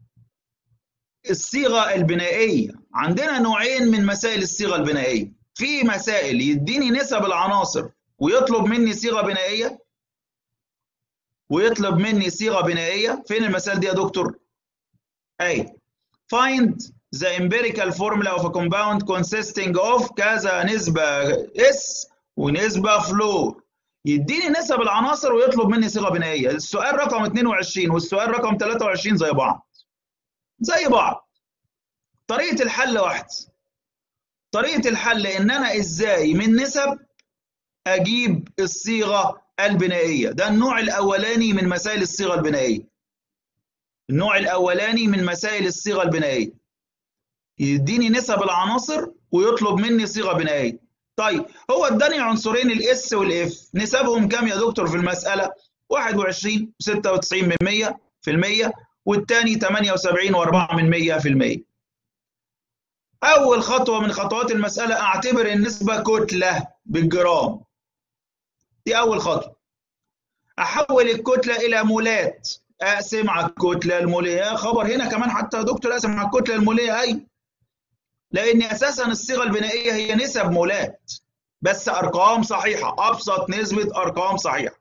الصيغه البنائيه عندنا نوعين من مسائل الصيغه البنائيه في مسائل يديني نسب العناصر ويطلب مني صيغه بنائيه ويطلب مني صيغه بنائيه فين المسائل دي يا دكتور اي find the empirical formula of a compound consisting of كذا نسبه S ونسبه فلور يديني نسب العناصر ويطلب مني صيغه بنائيه السؤال رقم 22 والسؤال رقم 23 زي بعض زي بعض طريقه الحل واحده طريقه الحل ان انا ازاي من نسب اجيب الصيغه البنائيه ده النوع الاولاني من مسائل الصيغه البنائيه النوع الاولاني من مسائل الصيغه البنائيه يديني نسب العناصر ويطلب مني صيغه بنائيه طيب هو اداني عنصرين الاس والاف نسبهم كام يا دكتور في المساله 21 96 من 100 في المية والتاني 78 و4 من 100 في المية اول خطوه من خطوات المساله اعتبر النسبه كتله بالجرام دي اول خطوه احول الكتله الى مولات اقسم على الكتله الموليه خبر هنا كمان حتى يا دكتور اقسم على الكتله الموليه اي لان اساسا الصيغه البنائيه هي نسب مولات بس ارقام صحيحه ابسط نسبه ارقام صحيحه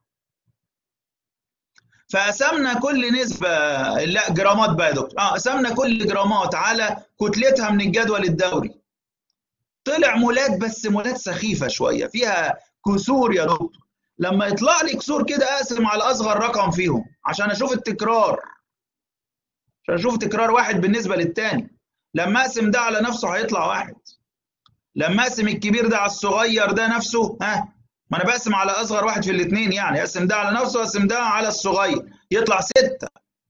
فقسمنا كل نسبه لا جرامات بقى يا دكتور اه قسمنا كل جرامات على كتلتها من الجدول الدوري طلع مولات بس مولات سخيفه شويه فيها كسور يا دكتور لما يطلع لي كسور كده اقسم على اصغر رقم فيهم عشان اشوف التكرار عشان اشوف تكرار واحد بالنسبه للتاني لما اقسم ده على نفسه هيطلع واحد لما اقسم الكبير ده على الصغير ده نفسه ها ما انا بقسم على اصغر واحد في الاثنين يعني اقسم ده على نفسه واقسم ده على الصغير يطلع ستة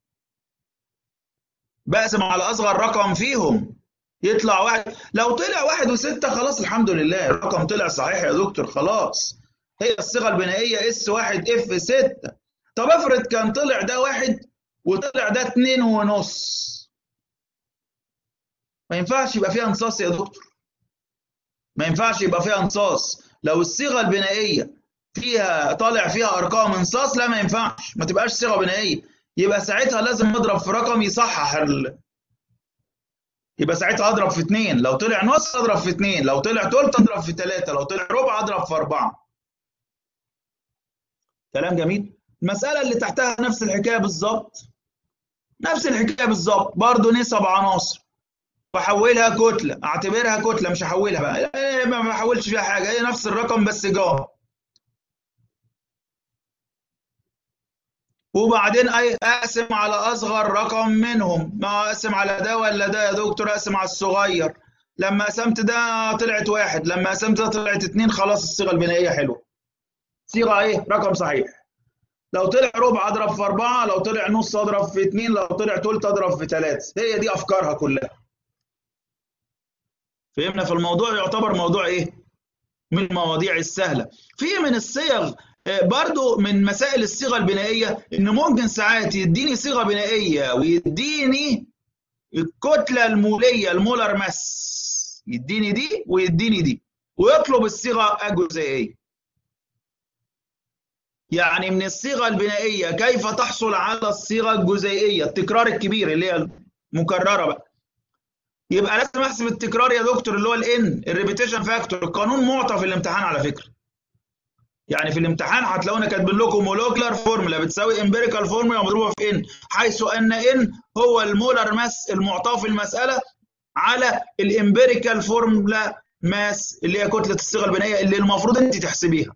بقسم على اصغر رقم فيهم يطلع واحد لو طلع واحد وستة خلاص الحمد لله الرقم طلع صحيح يا دكتور خلاص هي الصيغه البنائيه اس واحد اف ستة طب افرض كان طلع ده واحد وطلع ده اتنين ونص ما ينفعش يبقى فيها انصاص يا دكتور ما ينفعش يبقى فيها انصاص لو الصيغه البنائيه فيها طالع فيها ارقام انصاص لا ما ينفعش ما تبقاش صيغه بنائيه يبقى ساعتها لازم اضرب في رقم يصحح ال... يبقى ساعتها اضرب في اثنين لو طلع نص اضرب في اثنين لو طلع تلت اضرب في ثلاثه لو طلع ربع اضرب في اربعه كلام جميل المساله اللي تحتها نفس الحكايه بالظبط نفس الحكايه بالظبط برضه نسب عناصر بحولها كتله اعتبرها كتله مش هحولها بقى ما بحولش فيها حاجه هي نفس الرقم بس جرام وبعدين اقسم على اصغر رقم منهم ما اقسم على ده ولا ده يا دكتور اقسم على الصغير لما قسمت ده طلعت واحد لما قسمت ده طلعت اتنين خلاص الصيغه البنائيه حلوه صيغه ايه رقم صحيح لو طلع ربع اضرب في اربعه لو طلع نص اضرب في اتنين لو طلع تلت اضرب في ثلاثه هي دي افكارها كلها فهمنا في الموضوع يعتبر موضوع ايه من المواضيع السهله في من الصيغ برضو من مسائل الصيغه البنائيه ان ممكن ساعات يديني صيغه بنائيه ويديني الكتله الموليه المولر ماس يديني دي ويديني دي ويطلب الصيغه الجزيئيه يعني من الصيغه البنائيه كيف تحصل على الصيغه الجزيئيه التكرار الكبير اللي هي المكرره بقى يبقى لازم احسب التكرار يا دكتور اللي هو الان الريبيتيشن فاكتور القانون معطى في الامتحان على فكره يعني في الامتحان هتلاقونا كاتبين لكم مولوكلر فورمولا بتساوي امبيريكال فورمولا مضروبه في ان حيث ان ان هو المولر ماس المعطاه في المساله على الامبيريكال فورمولا ماس اللي هي كتله الصيغه البنائيه اللي المفروض انت تحسبيها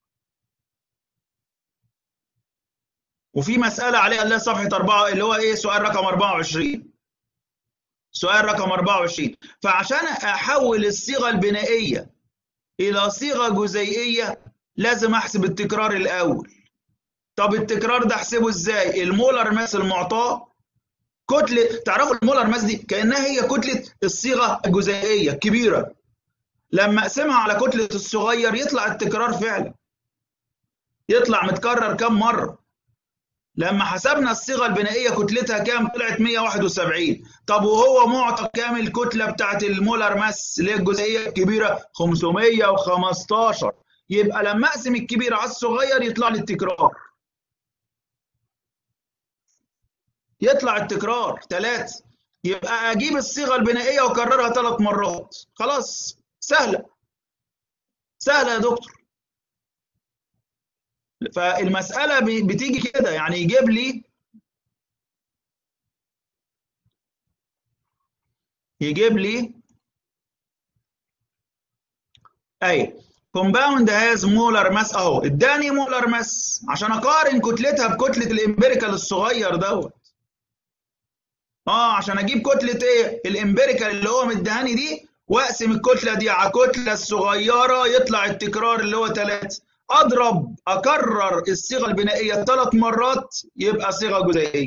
وفي مساله عليها اللي هي صفحه 4 اللي هو ايه سؤال رقم 24 سؤال رقم 24 فعشان احول الصيغه البنائيه الى صيغه جزيئيه لازم احسب التكرار الاول طب التكرار ده احسبه ازاي المولر ماس المعطاه كتله تعرفوا المولر ماس دي كانها هي كتله الصيغه الجزيئيه الكبيره لما اقسمها على كتله الصغير يطلع التكرار فعلا يطلع متكرر كم مره لما حسبنا الصيغه البنائيه كتلتها كام طلعت 171 طب وهو معطى كام الكتله بتاعت المولر ماس اللي هي الجزيئيه الكبيره 515 يبقى لما اقسم الكبير على الصغير يطلع لي التكرار يطلع التكرار ثلاثة يبقى اجيب الصيغه البنائيه واكررها ثلاث مرات خلاص سهله سهله يا دكتور فالمساله بتيجي كده يعني يجيب لي يجيب لي اي كومباوند هاز مولر ماس اهو اداني مولر ماس عشان اقارن كتلتها بكتله الامبيريكال الصغير دوت اه عشان اجيب كتله ايه الامبيريكال اللي هو مديهاني دي واقسم الكتله دي على الكتله الصغيره يطلع التكرار اللي هو 3 اضرب اكرر الصيغه البنائيه ثلاث مرات يبقى صيغه جزيئيه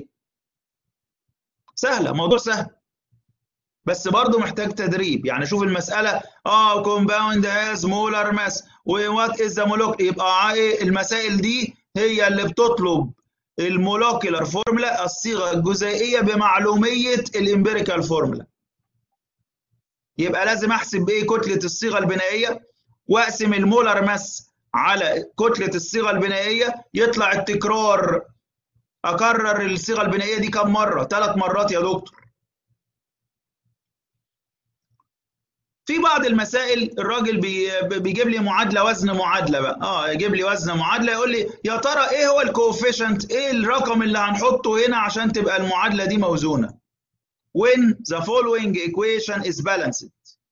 سهله موضوع سهل بس برضه محتاج تدريب يعني شوف المساله اه كومباوند هاز مولر ماس وات از ذا مولوك يبقى ايه المسائل دي هي اللي بتطلب المولوكيولار فورمولا الصيغه الجزيئيه بمعلوميه الامبيريكال فورمولا يبقى لازم احسب ايه كتله الصيغه البنائيه واقسم المولر ماس على كتله الصيغه البنائيه يطلع التكرار اكرر الصيغه البنائيه دي كم مره ثلاث مرات يا دكتور في بعض المسائل الراجل بيجيب لي معادله وزن معادله بقى اه يجيب لي وزن معادله يقول لي يا ترى ايه هو الكوفيشنت ايه الرقم اللي هنحطه هنا عشان تبقى المعادله دي موزونه when the following equation is balanced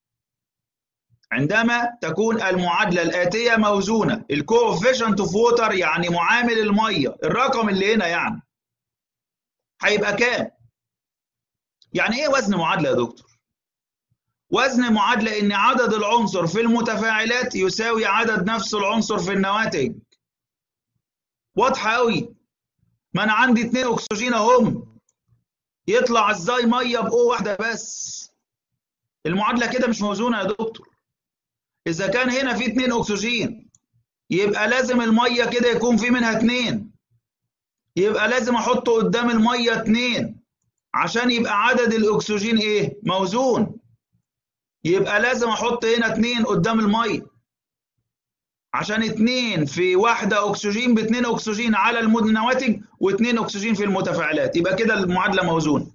عندما تكون المعادله الاتيه موزونه الكوفيشنت اوف ووتر يعني معامل الميه الرقم اللي هنا يعني هيبقى كام يعني ايه وزن معادله يا دكتور وزن معادلة إن عدد العنصر في المتفاعلات يساوي عدد نفس العنصر في النواتج. واضحة أوي. ما أنا عندي اتنين أكسجين أهم. يطلع إزاي مية بأو واحدة بس. المعادلة كده مش موزونة يا دكتور. إذا كان هنا في اتنين أكسجين يبقى لازم المية كده يكون في منها اتنين. يبقى لازم أحط قدام المية اتنين عشان يبقى عدد الأكسجين إيه؟ موزون. يبقى لازم احط هنا اتنين قدام الميه عشان اتنين في واحدة اكسجين باتنين اكسجين على النواتج واتنين اكسجين في المتفاعلات يبقى كده المعادلة موزونة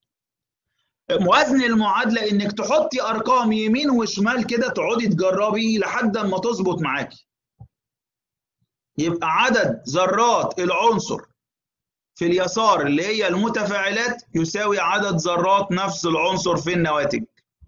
وزن المعادلة انك تحطي ارقام يمين وشمال كده تقعدي تجربي لحد ما تظبط معاكي يبقى عدد ذرات العنصر في اليسار اللي هي المتفاعلات يساوي عدد ذرات نفس العنصر في النواتج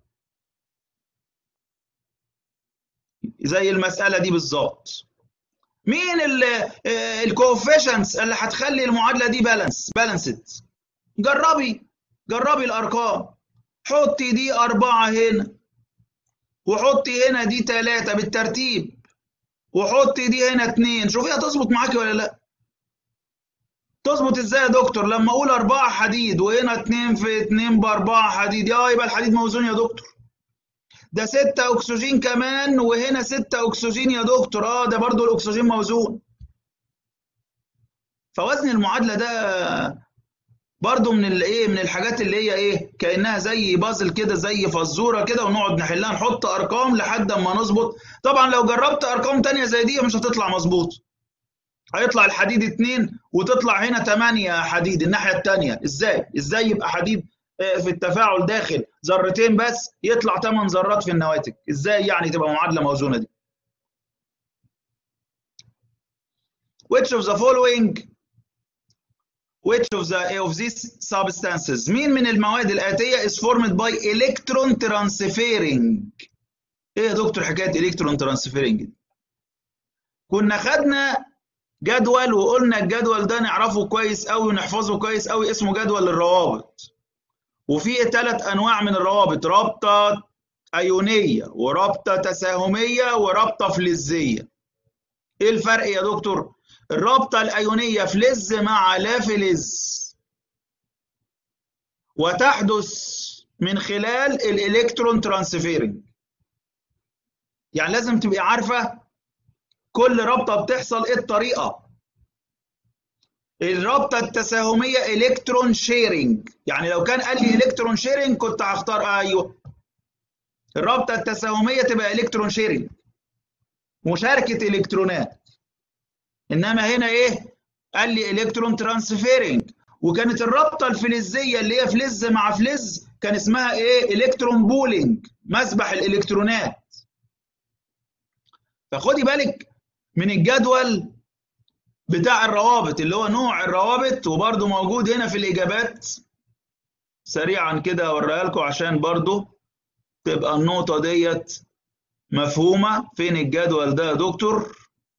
زي المسألة دي بالظبط مين الكوفيشنتس اللي هتخلي المعادلة دي بالانس بالانسد جربي جربي الأرقام حطي دي أربعة هنا وحطي هنا دي ثلاثة بالترتيب وحطي دي هنا اتنين شوفي هتظبط معاكي ولا لا تظبط ازاي يا دكتور لما اقول أربعة حديد وهنا اتنين في اتنين بأربعة حديد يا يبقى الحديد موزون يا دكتور ده ستة أكسجين كمان وهنا ستة أكسجين يا دكتور اه ده برضو الأكسجين موزون فوزن المعادلة ده برضو من الايه من الحاجات اللي هي ايه كانها زي بازل كده زي فزوره كده ونقعد نحلها نحط ارقام لحد اما نظبط طبعا لو جربت ارقام تانية زي دي مش هتطلع مظبوط هيطلع الحديد اتنين وتطلع هنا تمانية حديد الناحيه التانية ازاي ازاي يبقى حديد في التفاعل داخل ذرتين بس يطلع 8 ذرات في النواتج ازاي يعني تبقى معادله موزونه دي which of the following which of the of these substances مين من المواد الآتية is formed by electron transferring ايه يا دكتور حكاية electron transferring دي كنا خدنا جدول وقلنا الجدول ده نعرفه كويس قوي ونحفظه كويس قوي اسمه جدول الروابط وفي ثلاث انواع من الروابط رابطه ايونيه ورابطه تساهميه ورابطه فلزيه ايه الفرق يا دكتور الرابطه الايونيه فلز مع لا فلز وتحدث من خلال الالكترون ترانسفيرنج يعني لازم تبقي عارفه كل رابطه بتحصل ايه الطريقه الرابطه التساهميه الكترون شيرنج يعني لو كان قال لي الكترون شيرنج كنت هختار ايوه الرابطه التساهميه تبقى الكترون شيرنج مشاركه الكترونات انما هنا ايه قال لي الكترون ترانسفيرنج وكانت الرابطه الفلزيه اللي هي فلز مع فلز كان اسمها ايه الكترون بولينج مسبح الالكترونات فخدي بالك من الجدول بتاع الروابط اللي هو نوع الروابط وبرده موجود هنا في الاجابات سريعا كده اوريها لكم عشان برده تبقى النقطه ديت مفهومه فين الجدول ده يا دكتور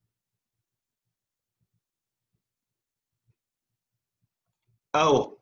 اهو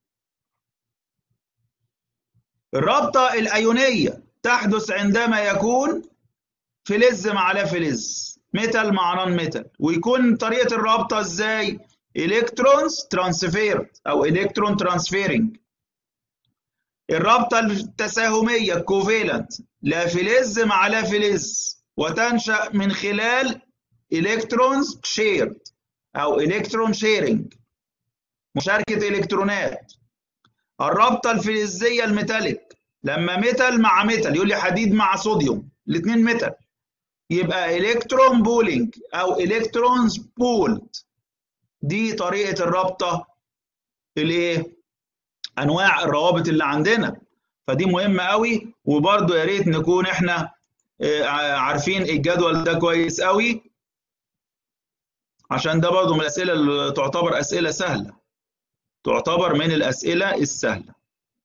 الرابطه الايونيه تحدث عندما يكون فلز مع لا فلز ميتال مع نون ميتال ويكون طريقه الرابطه ازاي الكترونز ترانسفير او الكترون ترانسفيرنج الرابطه التساهميه الكوفيلنت لا فلز مع لا فلز وتنشا من خلال الكترونز شيرد او الكترون شيرنج مشاركه الكترونات الرابطه الفلزيه الميتاليك لما ميتال مع ميتال يقول لي حديد مع صوديوم الاثنين ميتال يبقى الكترون بولينج او الكترونز بولد دي طريقه الرابطه الايه انواع الروابط اللي عندنا فدي مهمه قوي وبرده يا ريت نكون احنا عارفين الجدول ده كويس قوي عشان ده برضه من الاسئله اللي تعتبر اسئله سهله تعتبر من الاسئله السهله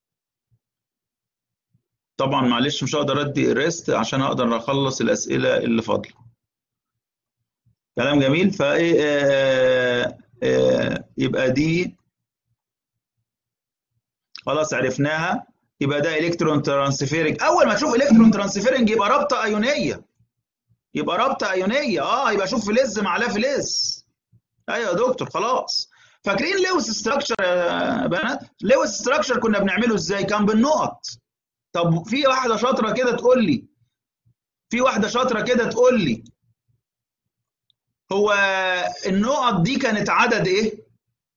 طبعا معلش مش هقدر ادي ريست عشان اقدر اخلص الاسئله اللي فاضله كلام جميل فايه آه آه يبقى دي خلاص عرفناها يبقى ده الكترون ترانسفيرنج اول ما تشوف الكترون ترانسفيرنج يبقى رابطه ايونيه يبقى رابطه ايونيه اه يبقى شوف فلز مع لا فلز ايوه يا دكتور خلاص فاكرين لويس ستراكشر يا بنات لويس ستراكشر كنا بنعمله ازاي كان بالنقط طب في واحده شاطره كده تقول لي في واحده شاطره كده تقول لي هو النقط دي كانت عدد ايه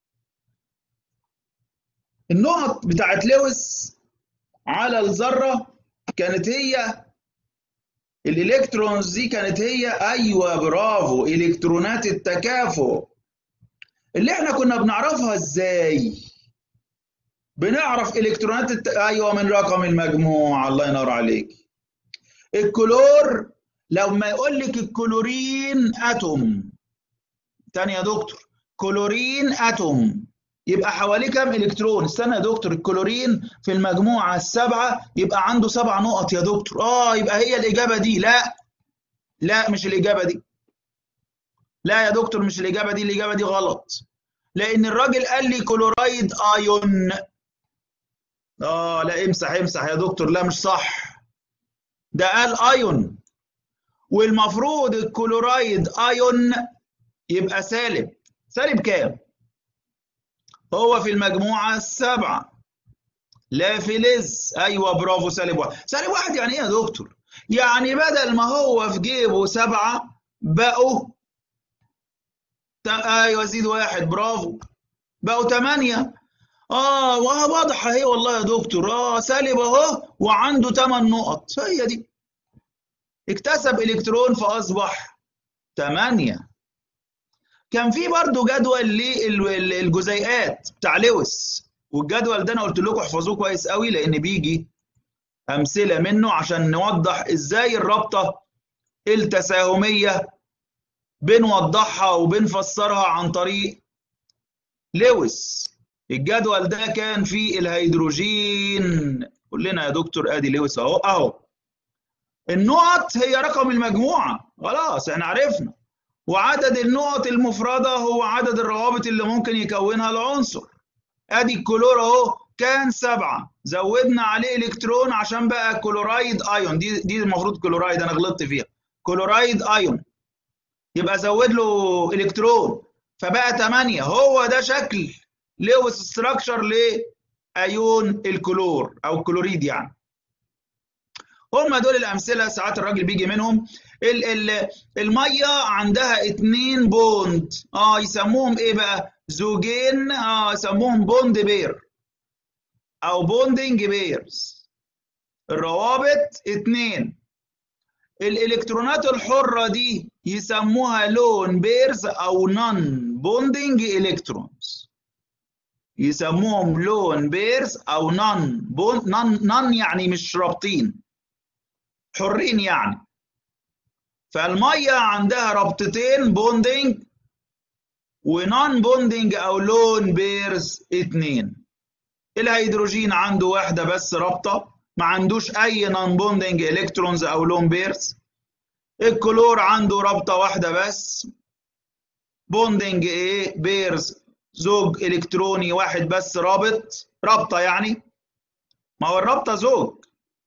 النقط بتاعت لويس على الذره كانت هي الالكترونز دي كانت هي ايوه برافو الكترونات التكافؤ اللي احنا كنا بنعرفها ازاي بنعرف الكترونات الت... ايوه من رقم المجموع الله ينور عليك الكلور لما يقول لك الكلورين اتوم تاني يا دكتور كلورين اتوم يبقى حواليه كام الكترون استنى يا دكتور الكلورين في المجموعه السبعه يبقى عنده سبع نقط يا دكتور اه يبقى هي الاجابه دي لا لا مش الاجابه دي لا يا دكتور مش الاجابه دي الاجابه دي غلط لان الراجل قال لي كلورايد ايون اه لا امسح امسح يا دكتور لا مش صح ده قال ايون والمفروض الكلورايد ايون يبقى سالب سالب كام هو في المجموعه السبعه لا فلز ايوه برافو سالب واحد سالب واحد يعني ايه يا دكتور يعني بدل ما هو في جيبه سبعه بقوا ايوه زيد واحد برافو بقوا ثمانية اه واضحة اهي والله يا دكتور اه سالب اهو وعنده ثمان نقط هي دي اكتسب الكترون فاصبح ثمانية كان في برضو جدول للجزيئات بتاع لويس والجدول ده انا قلت لكم احفظوه كويس قوي لان بيجي امثله منه عشان نوضح ازاي الرابطه التساهميه بنوضحها وبنفسرها عن طريق لويس الجدول ده كان فيه الهيدروجين قول لنا يا دكتور ادي لويس اهو اهو النقط هي رقم المجموعه خلاص احنا عرفنا وعدد النقط المفرده هو عدد الروابط اللي ممكن يكونها العنصر ادي الكلور اهو كان سبعة زودنا عليه الكترون عشان بقى كلورايد ايون دي دي المفروض كلورايد انا غلطت فيها كلورايد ايون يبقى زود له الكترون فبقى 8 هو ده شكل لويس ستراكشر لايون الكلور او الكلوريد يعني هم دول الامثله ساعات الراجل بيجي منهم ال ال الميه عندها اتنين بوند اه يسموهم ايه بقى زوجين اه يسموهم بوند بير او بوندنج بيرز الروابط اتنين الالكترونات الحرة دي يسموها لون بيرز او نون بوندنج الكترونز يسموهم لون بيرز او نون نون نون يعني مش رابطين حرين يعني فالميه عندها ربطتين بوندنج ونون بوندنج او لون بيرز اتنين الهيدروجين عنده واحده بس رابطه ما عندوش اي نون بوندنج الكترونز او لون بيرز الكلور عنده رابطه واحده بس بوندنج ايه بيرز زوج الكتروني واحد بس رابط رابطه يعني ما هو الرابطه زوج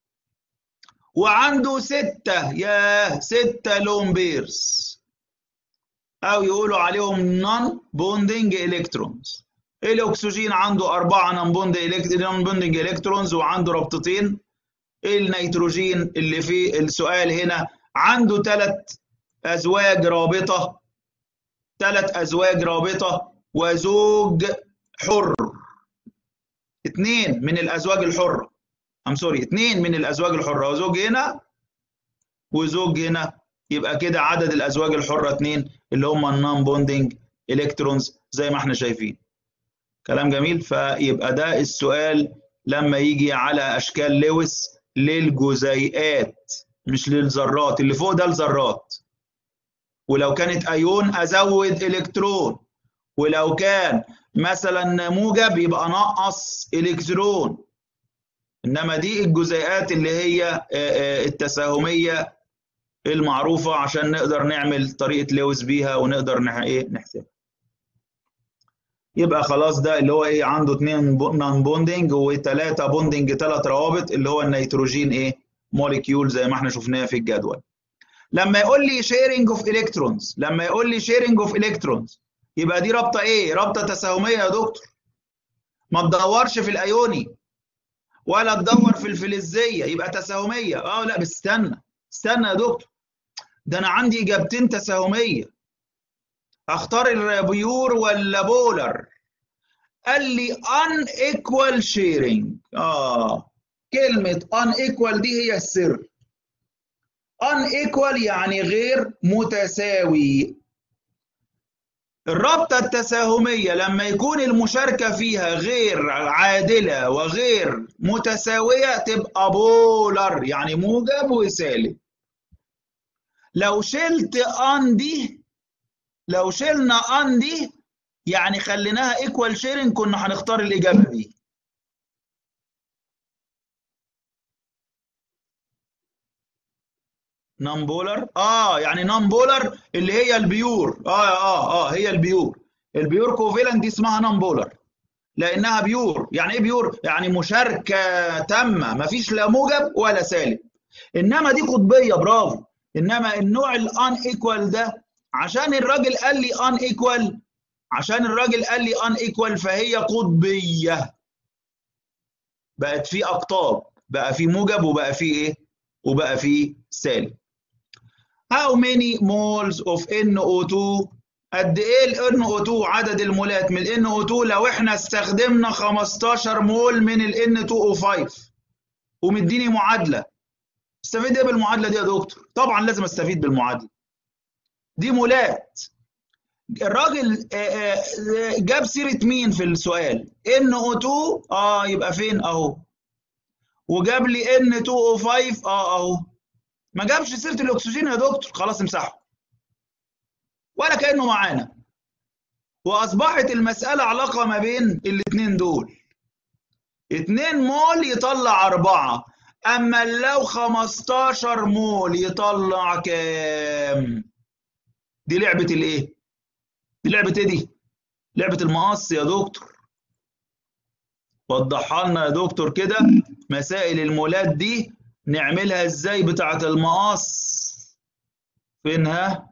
وعنده ستة ياه ستة لون بيرز أو يقولوا عليهم نون بوندنج إلكترونز الأكسجين عنده أربعة نون بوندنج إلكترونز وعنده رابطتين النيتروجين اللي في السؤال هنا عنده ثلاث أزواج رابطة ثلاث أزواج رابطة وزوج حر اثنين من الأزواج الحرة ام سوري اثنين من الازواج الحره وزوج هنا وزوج هنا يبقى كده عدد الازواج الحره اثنين اللي هم النون بوندنج الكترونز زي ما احنا شايفين كلام جميل فيبقى ده السؤال لما يجي على اشكال لويس للجزيئات مش للذرات اللي فوق ده الذرات ولو كانت ايون ازود الكترون ولو كان مثلا موجب يبقى نقص الكترون انما دي الجزيئات اللي هي التساهميه المعروفه عشان نقدر نعمل طريقه لويس بيها ونقدر ايه نحسبها يبقى خلاص ده اللي هو ايه عنده اثنين نون بوندنج وثلاثه بوندنج ثلاث روابط اللي هو النيتروجين ايه موليكيول زي ما احنا شفناها في الجدول لما يقول لي شيرنج اوف الكترونز لما يقول لي شيرنج اوف الكترونز يبقى دي رابطه ايه رابطه تساهميه يا دكتور ما تدورش في الايوني ولا تدور في الفلزيه يبقى تساهميه اه لا بس استنى استنى يا دكتور ده انا عندي اجابتين تساهميه اختار البيور ولا بولر قال لي ان ايكوال شيرنج اه كلمه ان ايكوال دي هي السر ان ايكوال يعني غير متساوي الرابطة التساهمية لما يكون المشاركة فيها غير عادلة وغير متساوية تبقى بولر يعني موجب وسالب لو شلت ان دي لو شلنا ان دي يعني خليناها ايكوال شيرنج كنا هنختار الإجابة دي نون بولر اه يعني نون بولر اللي هي البيور اه اه اه هي البيور البيور كوفيلنت دي اسمها نون بولر لانها بيور يعني ايه بيور يعني مشاركه تامه مفيش لا موجب ولا سالب انما دي قطبيه برافو انما النوع الان ايكوال ده عشان الراجل قال لي ان ايكوال عشان الراجل قال لي ان ايكوال فهي قطبيه بقت في اقطاب بقى في موجب وبقى في ايه وبقى في سالب How many moles of NO2 قد ايه ال NO2 عدد المولات من ال NO2 لو احنا استخدمنا 15 مول من ال N2O5 ومديني معادله استفيد ايه بالمعادله دي يا دكتور؟ طبعا لازم استفيد بالمعادله دي مولات الراجل جاب سيره مين في السؤال؟ NO2 اه يبقى فين اهو وجاب لي N2O5 اه اهو ما جابش سيره الاكسجين يا دكتور خلاص امسحه ولا كانه معانا واصبحت المساله علاقه ما بين الاثنين دول 2 مول يطلع 4 اما لو 15 مول يطلع كام دي لعبه الايه دي لعبه ايه دي لعبه المقص يا دكتور وضحها لنا يا دكتور كده مسائل المولات دي نعملها ازاي بتاعه المقص فينها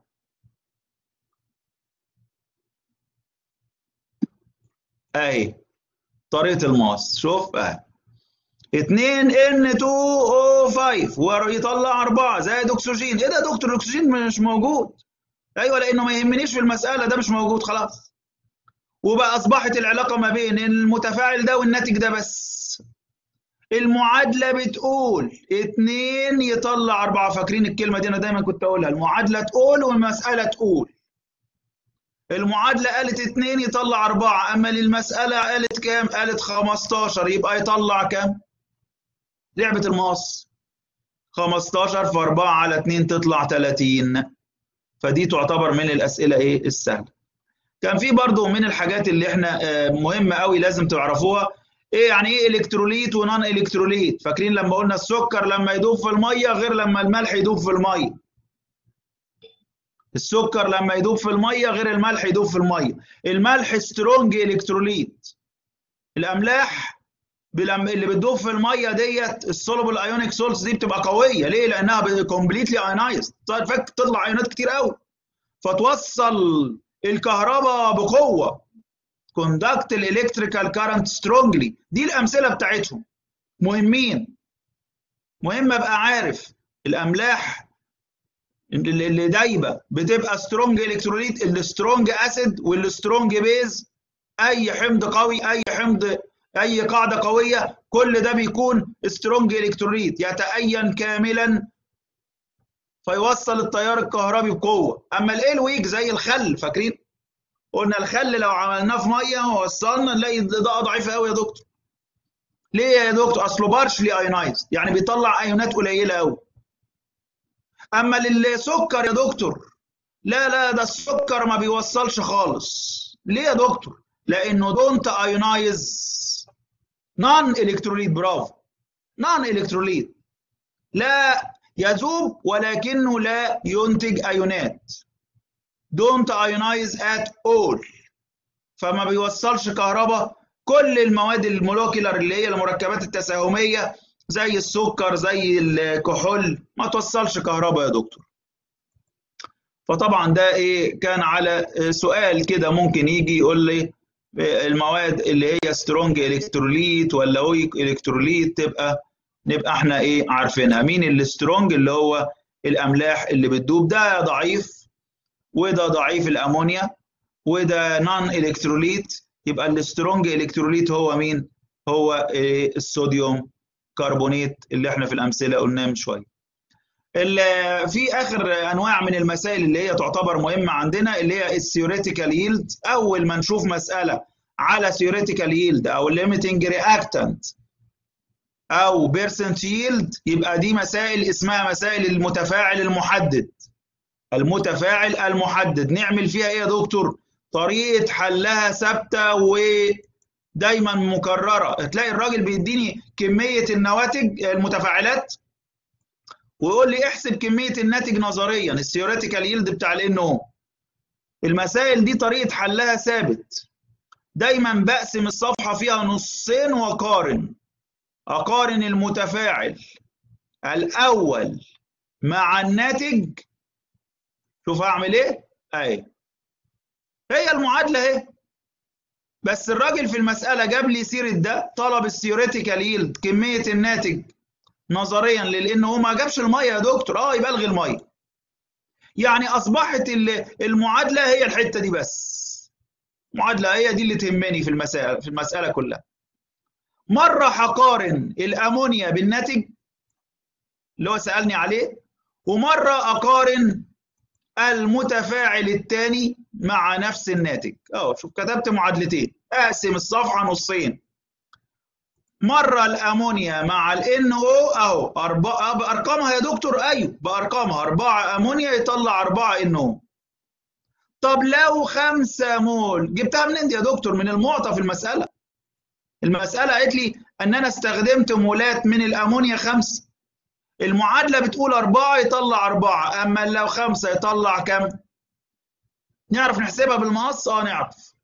اهي طريقه المقص شوف اهي 2 N2O5 ويطلع 4 زائد اكسجين ايه ده يا دكتور الاكسجين مش موجود ايوه لانه ما يهمنيش في المساله ده مش موجود خلاص وبقى اصبحت العلاقه ما بين المتفاعل ده والناتج ده بس المعادله بتقول اتنين يطلع اربعه فاكرين الكلمه دي انا دايما كنت اقولها المعادله تقول والمساله تقول المعادله قالت اتنين يطلع اربعه اما للمساله قالت كام قالت 15 يبقى يطلع كام لعبه المقص 15 في 4 على 2 تطلع 30 فدي تعتبر من الاسئله ايه السهله كان في برضو من الحاجات اللي احنا مهمه قوي لازم تعرفوها ايه يعني ايه الكتروليت ونون الكتروليت فاكرين لما قلنا السكر لما يدوب في الميه غير لما الملح يدوب في الميه السكر لما يدوب في الميه غير الملح يدوب في الميه الملح سترونج الكتروليت الاملاح اللي بتدوب في الميه ديت السولوبل ايونيك سولتس دي بتبقى قويه ليه لانها كومبليتلي ايونايزد تطلع ايونات كتير قوي فتوصل الكهرباء بقوه كوندكت الالكتريكال كارنت سترونجلي دي الامثله بتاعتهم مهمين مهم ابقى عارف الاملاح اللي دايبه بتبقى سترونج الكتروليت السترونج اسيد والسترونج بيز اي حمض قوي اي حمض اي قاعده قويه كل ده بيكون سترونج الكتروليت يتأين كاملا فيوصل التيار الكهربي بقوه اما الايه الويك زي الخل فاكرين قلنا الخل لو عملناه في ميه ووصلنا نلاقي الاضاءه ضعيفه قوي يا دكتور ليه يا دكتور اصله بارشلي ايونايزد يعني بيطلع ايونات قليله قوي اما للسكر يا دكتور لا لا ده السكر ما بيوصلش خالص ليه يا دكتور لانه دونت ايونايز نون الكتروليت برافو نون الكتروليت لا يذوب ولكنه لا ينتج ايونات don't ionize at all فما بيوصلش كهرباء كل المواد المولوكيولر اللي هي المركبات التساهميه زي السكر زي الكحول ما توصلش كهرباء يا دكتور فطبعا ده ايه كان على سؤال كده ممكن يجي يقول لي المواد اللي هي سترونج الكتروليت ولا ويك الكتروليت تبقى نبقى احنا ايه عارفينها مين السترونج اللي هو الاملاح اللي بتدوب ده ضعيف وده ضعيف الامونيا وده نون الكتروليت يبقى السترونج الكتروليت هو مين هو إيه الصوديوم كربونيت اللي احنا في الامثله قلناه من شويه في اخر انواع من المسائل اللي هي تعتبر مهمه عندنا اللي هي الثيوريتيكال ييلد اول ما نشوف مساله على ثيوريتيكال ييلد او ليميتنج رياكتنت او بيرسنت ييلد يبقى دي مسائل اسمها مسائل المتفاعل المحدد المتفاعل المحدد نعمل فيها ايه يا دكتور طريقه حلها ثابته ودايما مكرره تلاقي الراجل بيديني كميه النواتج المتفاعلات ويقول لي احسب كميه الناتج نظريا الثيوريتيكال ييلد بتاع الان المسائل دي طريقه حلها ثابت دايما بقسم الصفحه فيها نصين واقارن اقارن المتفاعل الاول مع الناتج شوف هعمل ايه اهي هي المعادله اهي بس الراجل في المساله جاب لي سيره ده طلب الثيوريتيكال ييلد كميه الناتج نظريا لان هو ما جابش الميه يا دكتور اه يبقى الغي الميه يعني اصبحت المعادله هي الحته دي بس معادله هي دي اللي تهمني في المساله في المساله كلها مره هقارن الامونيا بالناتج اللي هو سالني عليه ومره اقارن المتفاعل الثاني مع نفس الناتج اهو شوف كتبت معادلتين اقسم الصفحه نصين مره الامونيا مع الان او اهو بارقامها يا دكتور ايوه بارقامها 4 امونيا يطلع 4 ان او طب لو 5 مول جبتها منين دي يا دكتور من المعطى في المساله المساله قالت لي ان انا استخدمت مولات من الامونيا 5 المعادله بتقول 4 يطلع 4 اما لو 5 يطلع كام نعرف نحسبها بالمقص اه نعرف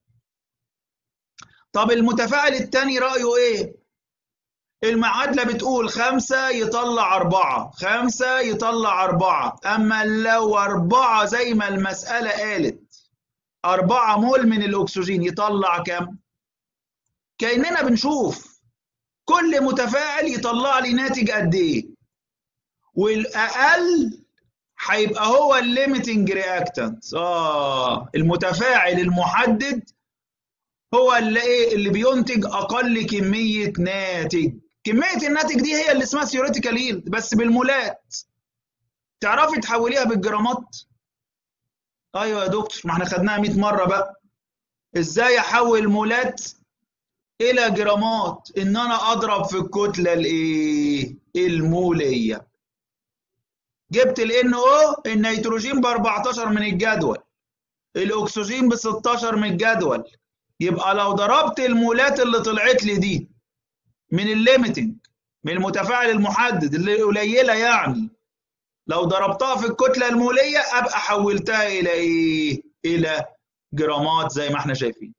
طب المتفاعل الثاني رايه ايه المعادلة بتقول خمسة يطلع أربعة خمسة يطلع أربعة أما لو أربعة زي ما المسألة قالت أربعة مول من الأكسجين يطلع كام؟ كأننا بنشوف كل متفاعل يطلع لي ناتج قد إيه والأقل هيبقى هو الليميتنج رياكتنت آه المتفاعل المحدد هو اللي ايه اللي بينتج اقل كميه ناتج كميه الناتج دي هي اللي اسمها ثيوريتيكال ييلد بس بالمولات تعرفي تحوليها بالجرامات ايوه يا دكتور ما احنا خدناها 100 مره بقى ازاي احول مولات الى جرامات ان انا اضرب في الكتله الايه الموليه جبت ال NO النيتروجين ب 14 من الجدول الاكسجين ب 16 من الجدول يبقى لو ضربت المولات اللي طلعت لي دي من الليميتنج من المتفاعل المحدد اللي قليله يعني لو ضربتها في الكتله الموليه ابقى حولتها الى ايه الى جرامات زي ما احنا شايفين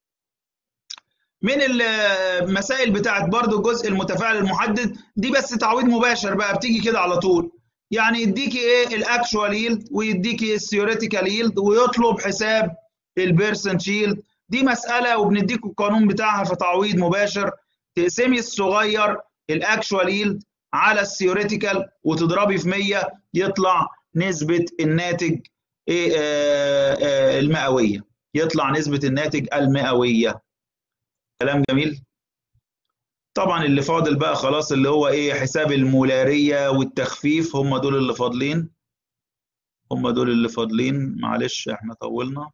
من المسائل بتاعت برضو الجزء المتفاعل المحدد دي بس تعويض مباشر بقى بتيجي كده على طول يعني يديكي ايه الاكشوال ييلد ويديكي الثيوريتيكال ييلد ويطلب حساب البيرسنت ييلد دي مساله وبنديكوا القانون بتاعها في تعويض مباشر تقسمي الصغير الاكشوال ييلد على الثيوريتيكال وتضربي في 100 يطلع نسبه الناتج ايه آه آه المئويه يطلع نسبه الناتج المئويه كلام جميل طبعا اللي فاضل بقى خلاص اللي هو ايه حساب المولاريه والتخفيف هم دول اللي فاضلين هم دول اللي فاضلين معلش احنا طولنا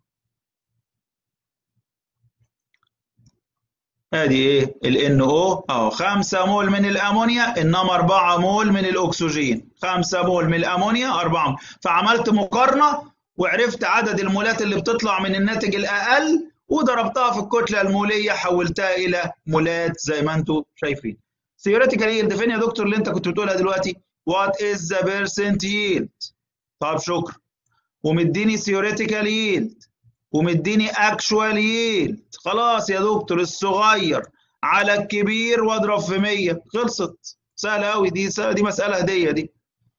ادي ايه ال NO اهو 5 مول من الامونيا انما 4 مول من الاكسجين 5 مول من الامونيا 4 مول فعملت مقارنه وعرفت عدد المولات اللي بتطلع من الناتج الاقل وضربتها في الكتله الموليه حولتها الى مولات زي ما انتم شايفين theoretical yield فين يا دكتور اللي انت كنت بتقولها دلوقتي what is the percent yield طب شكرا ومديني theoretical yield ومديني actual yield خلاص يا دكتور الصغير على الكبير واضرب في 100 خلصت سهله قوي دي سهلة دي مساله هديه دي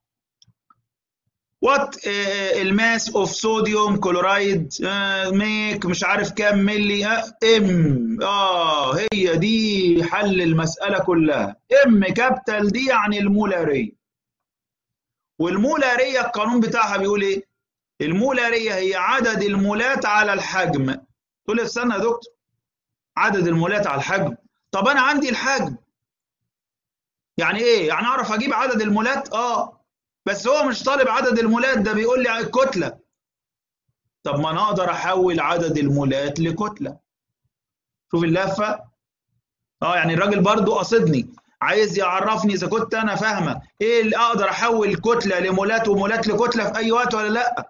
وات الماس اوف صوديوم كلورايد ميك مش عارف كام ملي ام اه هي دي حل المساله كلها ام كابيتال دي يعني المولاريه والمولاريه القانون بتاعها بيقول ايه المولاريه هي عدد المولات على الحجم تقول لي استنى يا دكتور عدد المولات على الحجم طب انا عندي الحجم يعني ايه يعني اعرف اجيب عدد المولات اه بس هو مش طالب عدد المولات ده بيقول لي على الكتله طب ما انا اقدر احول عدد المولات لكتله شوف اللفه اه يعني الراجل برضو قصدني عايز يعرفني اذا كنت انا فاهمه ايه اللي اقدر احول كتله لمولات ومولات لكتله في اي وقت ولا لا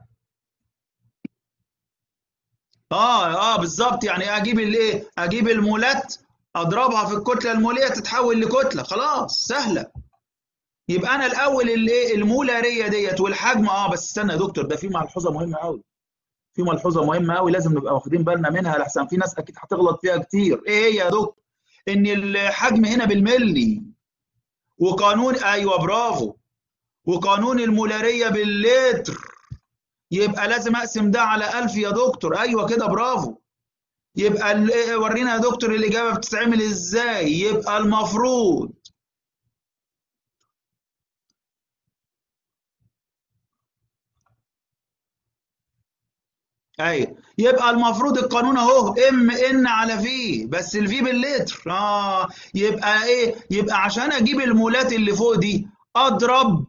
اه اه بالظبط يعني اجيب الايه اجيب المولات اضربها في الكتله الموليه تتحول لكتله خلاص سهله يبقى انا الاول الايه المولاريه ديت والحجم اه بس استنى يا دكتور ده في ملحوظه مهمه قوي في ملحوظه مهمه قوي لازم نبقى واخدين بالنا منها لحسن في ناس اكيد هتغلط فيها كتير ايه هي يا دكتور ان الحجم هنا بالملي وقانون ايوه برافو وقانون المولاريه باللتر يبقى لازم اقسم ده على 1000 يا دكتور ايوه كده برافو يبقى ورينا يا دكتور الاجابه بتتعمل ازاي يبقى المفروض ايوه يبقى المفروض القانون اهو ام ان على في بس الفي باللتر اه يبقى ايه يبقى عشان اجيب المولات اللي فوق دي اضرب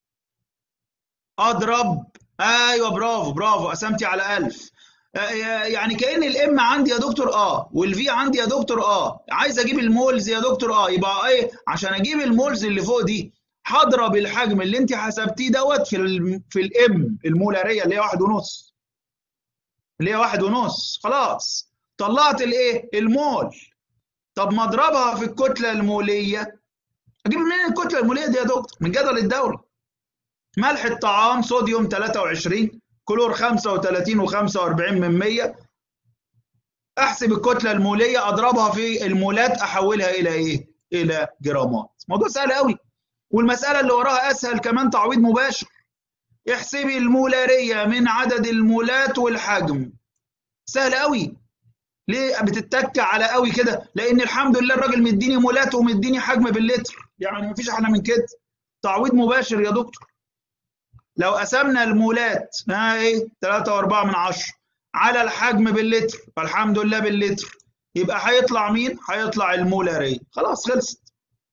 اضرب ايوه برافو برافو قسمتي على 1000 يعني كان الام عندي يا دكتور اه والفي عندي يا دكتور اه عايز اجيب المولز يا دكتور اه يبقى ايه عشان اجيب المولز اللي فوق دي هضرب الحجم اللي انت حسبتيه دوت في ال في الام المولاريه اللي هي واحد ونص اللي هي واحد ونص خلاص طلعت الايه المول طب ما اضربها في الكتله الموليه اجيب منين الكتله الموليه دي يا دكتور من جدول الدوره ملح الطعام صوديوم 23 كلور 35 و45 من 100 احسب الكتله الموليه اضربها في المولات احولها الى ايه الى جرامات موضوع سهل قوي والمساله اللي وراها اسهل كمان تعويض مباشر احسبي المولاريه من عدد المولات والحجم سهل قوي ليه بتتك على قوي كده لان الحمد لله الراجل مديني مولات ومديني حجم باللتر يعني مفيش احلى من كده تعويض مباشر يا دكتور لو قسمنا المولات ها ايه 3 و4 من 10 على الحجم باللتر فالحمد لله باللتر يبقى هيطلع مين هيطلع المولاريه خلاص خلصت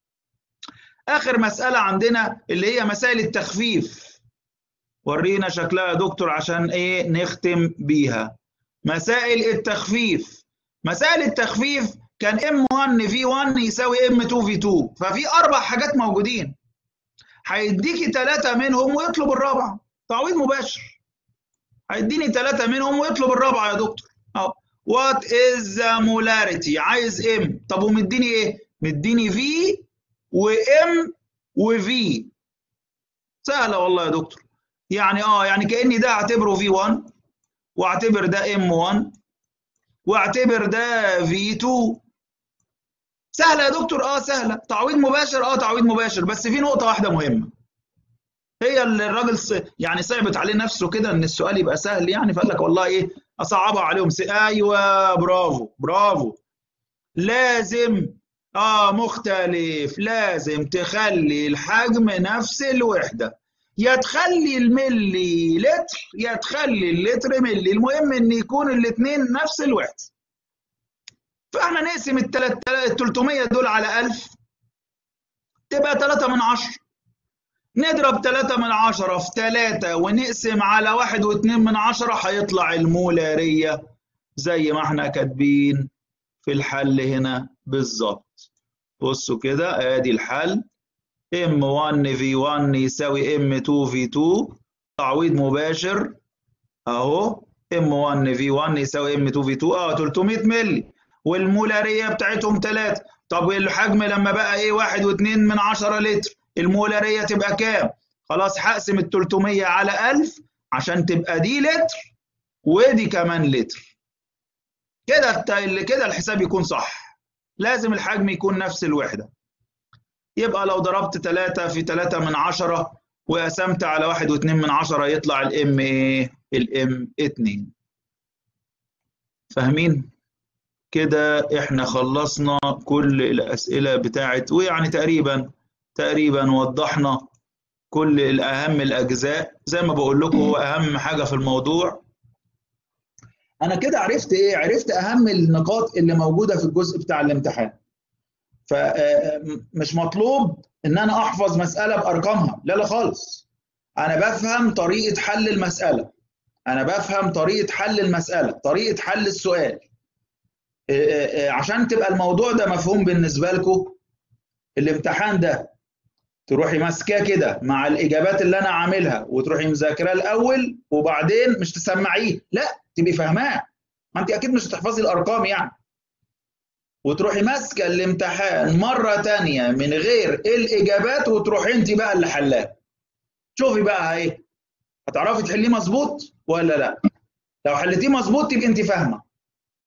اخر مساله عندنا اللي هي مسائل التخفيف ورينا شكلها يا دكتور عشان ايه نختم بيها مسائل التخفيف مسائل التخفيف كان M1 في 1 يساوي M2 في 2 ففي اربع حاجات موجودين هيديكي ثلاثة منهم ويطلب الرابعة تعويض مباشر هيديني ثلاثة منهم ويطلب الرابعة يا دكتور اهو وات از ذا molarity عايز ام طب ومديني ايه مديني في وام وفي سهلة والله يا دكتور يعني اه يعني كأني ده اعتبره في 1 واعتبر ده ام 1 واعتبر ده في 2 سهله يا دكتور اه سهله تعويض مباشر اه تعويض مباشر بس في نقطه واحده مهمه هي اللي الراجل ص... يعني صعبت عليه نفسه كده ان السؤال يبقى سهل يعني فقال لك والله ايه اصعبها عليهم س... ايوه برافو برافو لازم اه مختلف لازم تخلي الحجم نفس الوحده يا تخلي الملي لتر يا تخلي اللتر ملي المهم ان يكون الاثنين نفس الوحده فاحنا نقسم ال 300 دول على 1000 تبقى 3 من 10 نضرب 3 من 10 في 3 ونقسم على 1 و2 من 10 هيطلع المولارية زي ما احنا كاتبين في الحل هنا بالظبط بصوا كده ادي الحل M1 في 1 يساوي M2 في 2 تعويض مباشر اهو M1 في 1 يساوي M2 في 2 اه 300 مللي والمولاريه بتاعتهم 3 طب الحجم لما بقى ايه 1 و2 من 10 لتر المولاريه تبقى كام خلاص هقسم ال 300 على 1000 عشان تبقى دي لتر ودي كمان لتر كده كده الحساب يكون صح لازم الحجم يكون نفس الوحده يبقى لو ضربت 3 في 3 من 10 وقسمت على 1 و2 من 10 يطلع الام ايه الام 2 فاهمين كده احنا خلصنا كل الاسئله بتاعت ويعني تقريبا تقريبا وضحنا كل الاهم الاجزاء زي ما بقول لكم هو اهم حاجه في الموضوع انا كده عرفت ايه عرفت اهم النقاط اللي موجوده في الجزء بتاع الامتحان فمش مطلوب ان انا احفظ مساله بارقامها لا لا خالص انا بفهم طريقه حل المساله انا بفهم طريقه حل المساله طريقه حل السؤال عشان تبقى الموضوع ده مفهوم بالنسبه لكم الامتحان ده تروحي ماسكاه كده مع الاجابات اللي انا عاملها وتروحي مذاكراه الاول وبعدين مش تسمعيه لا تبقي فاهماه ما انت اكيد مش هتحفظي الارقام يعني وتروحي ماسكه الامتحان مره تانية من غير الاجابات وتروحي انت بقى اللي حلاه شوفي بقى ايه هتعرفي تحليه مظبوط ولا لا لو حلتيه مظبوط تبقي انت فاهمه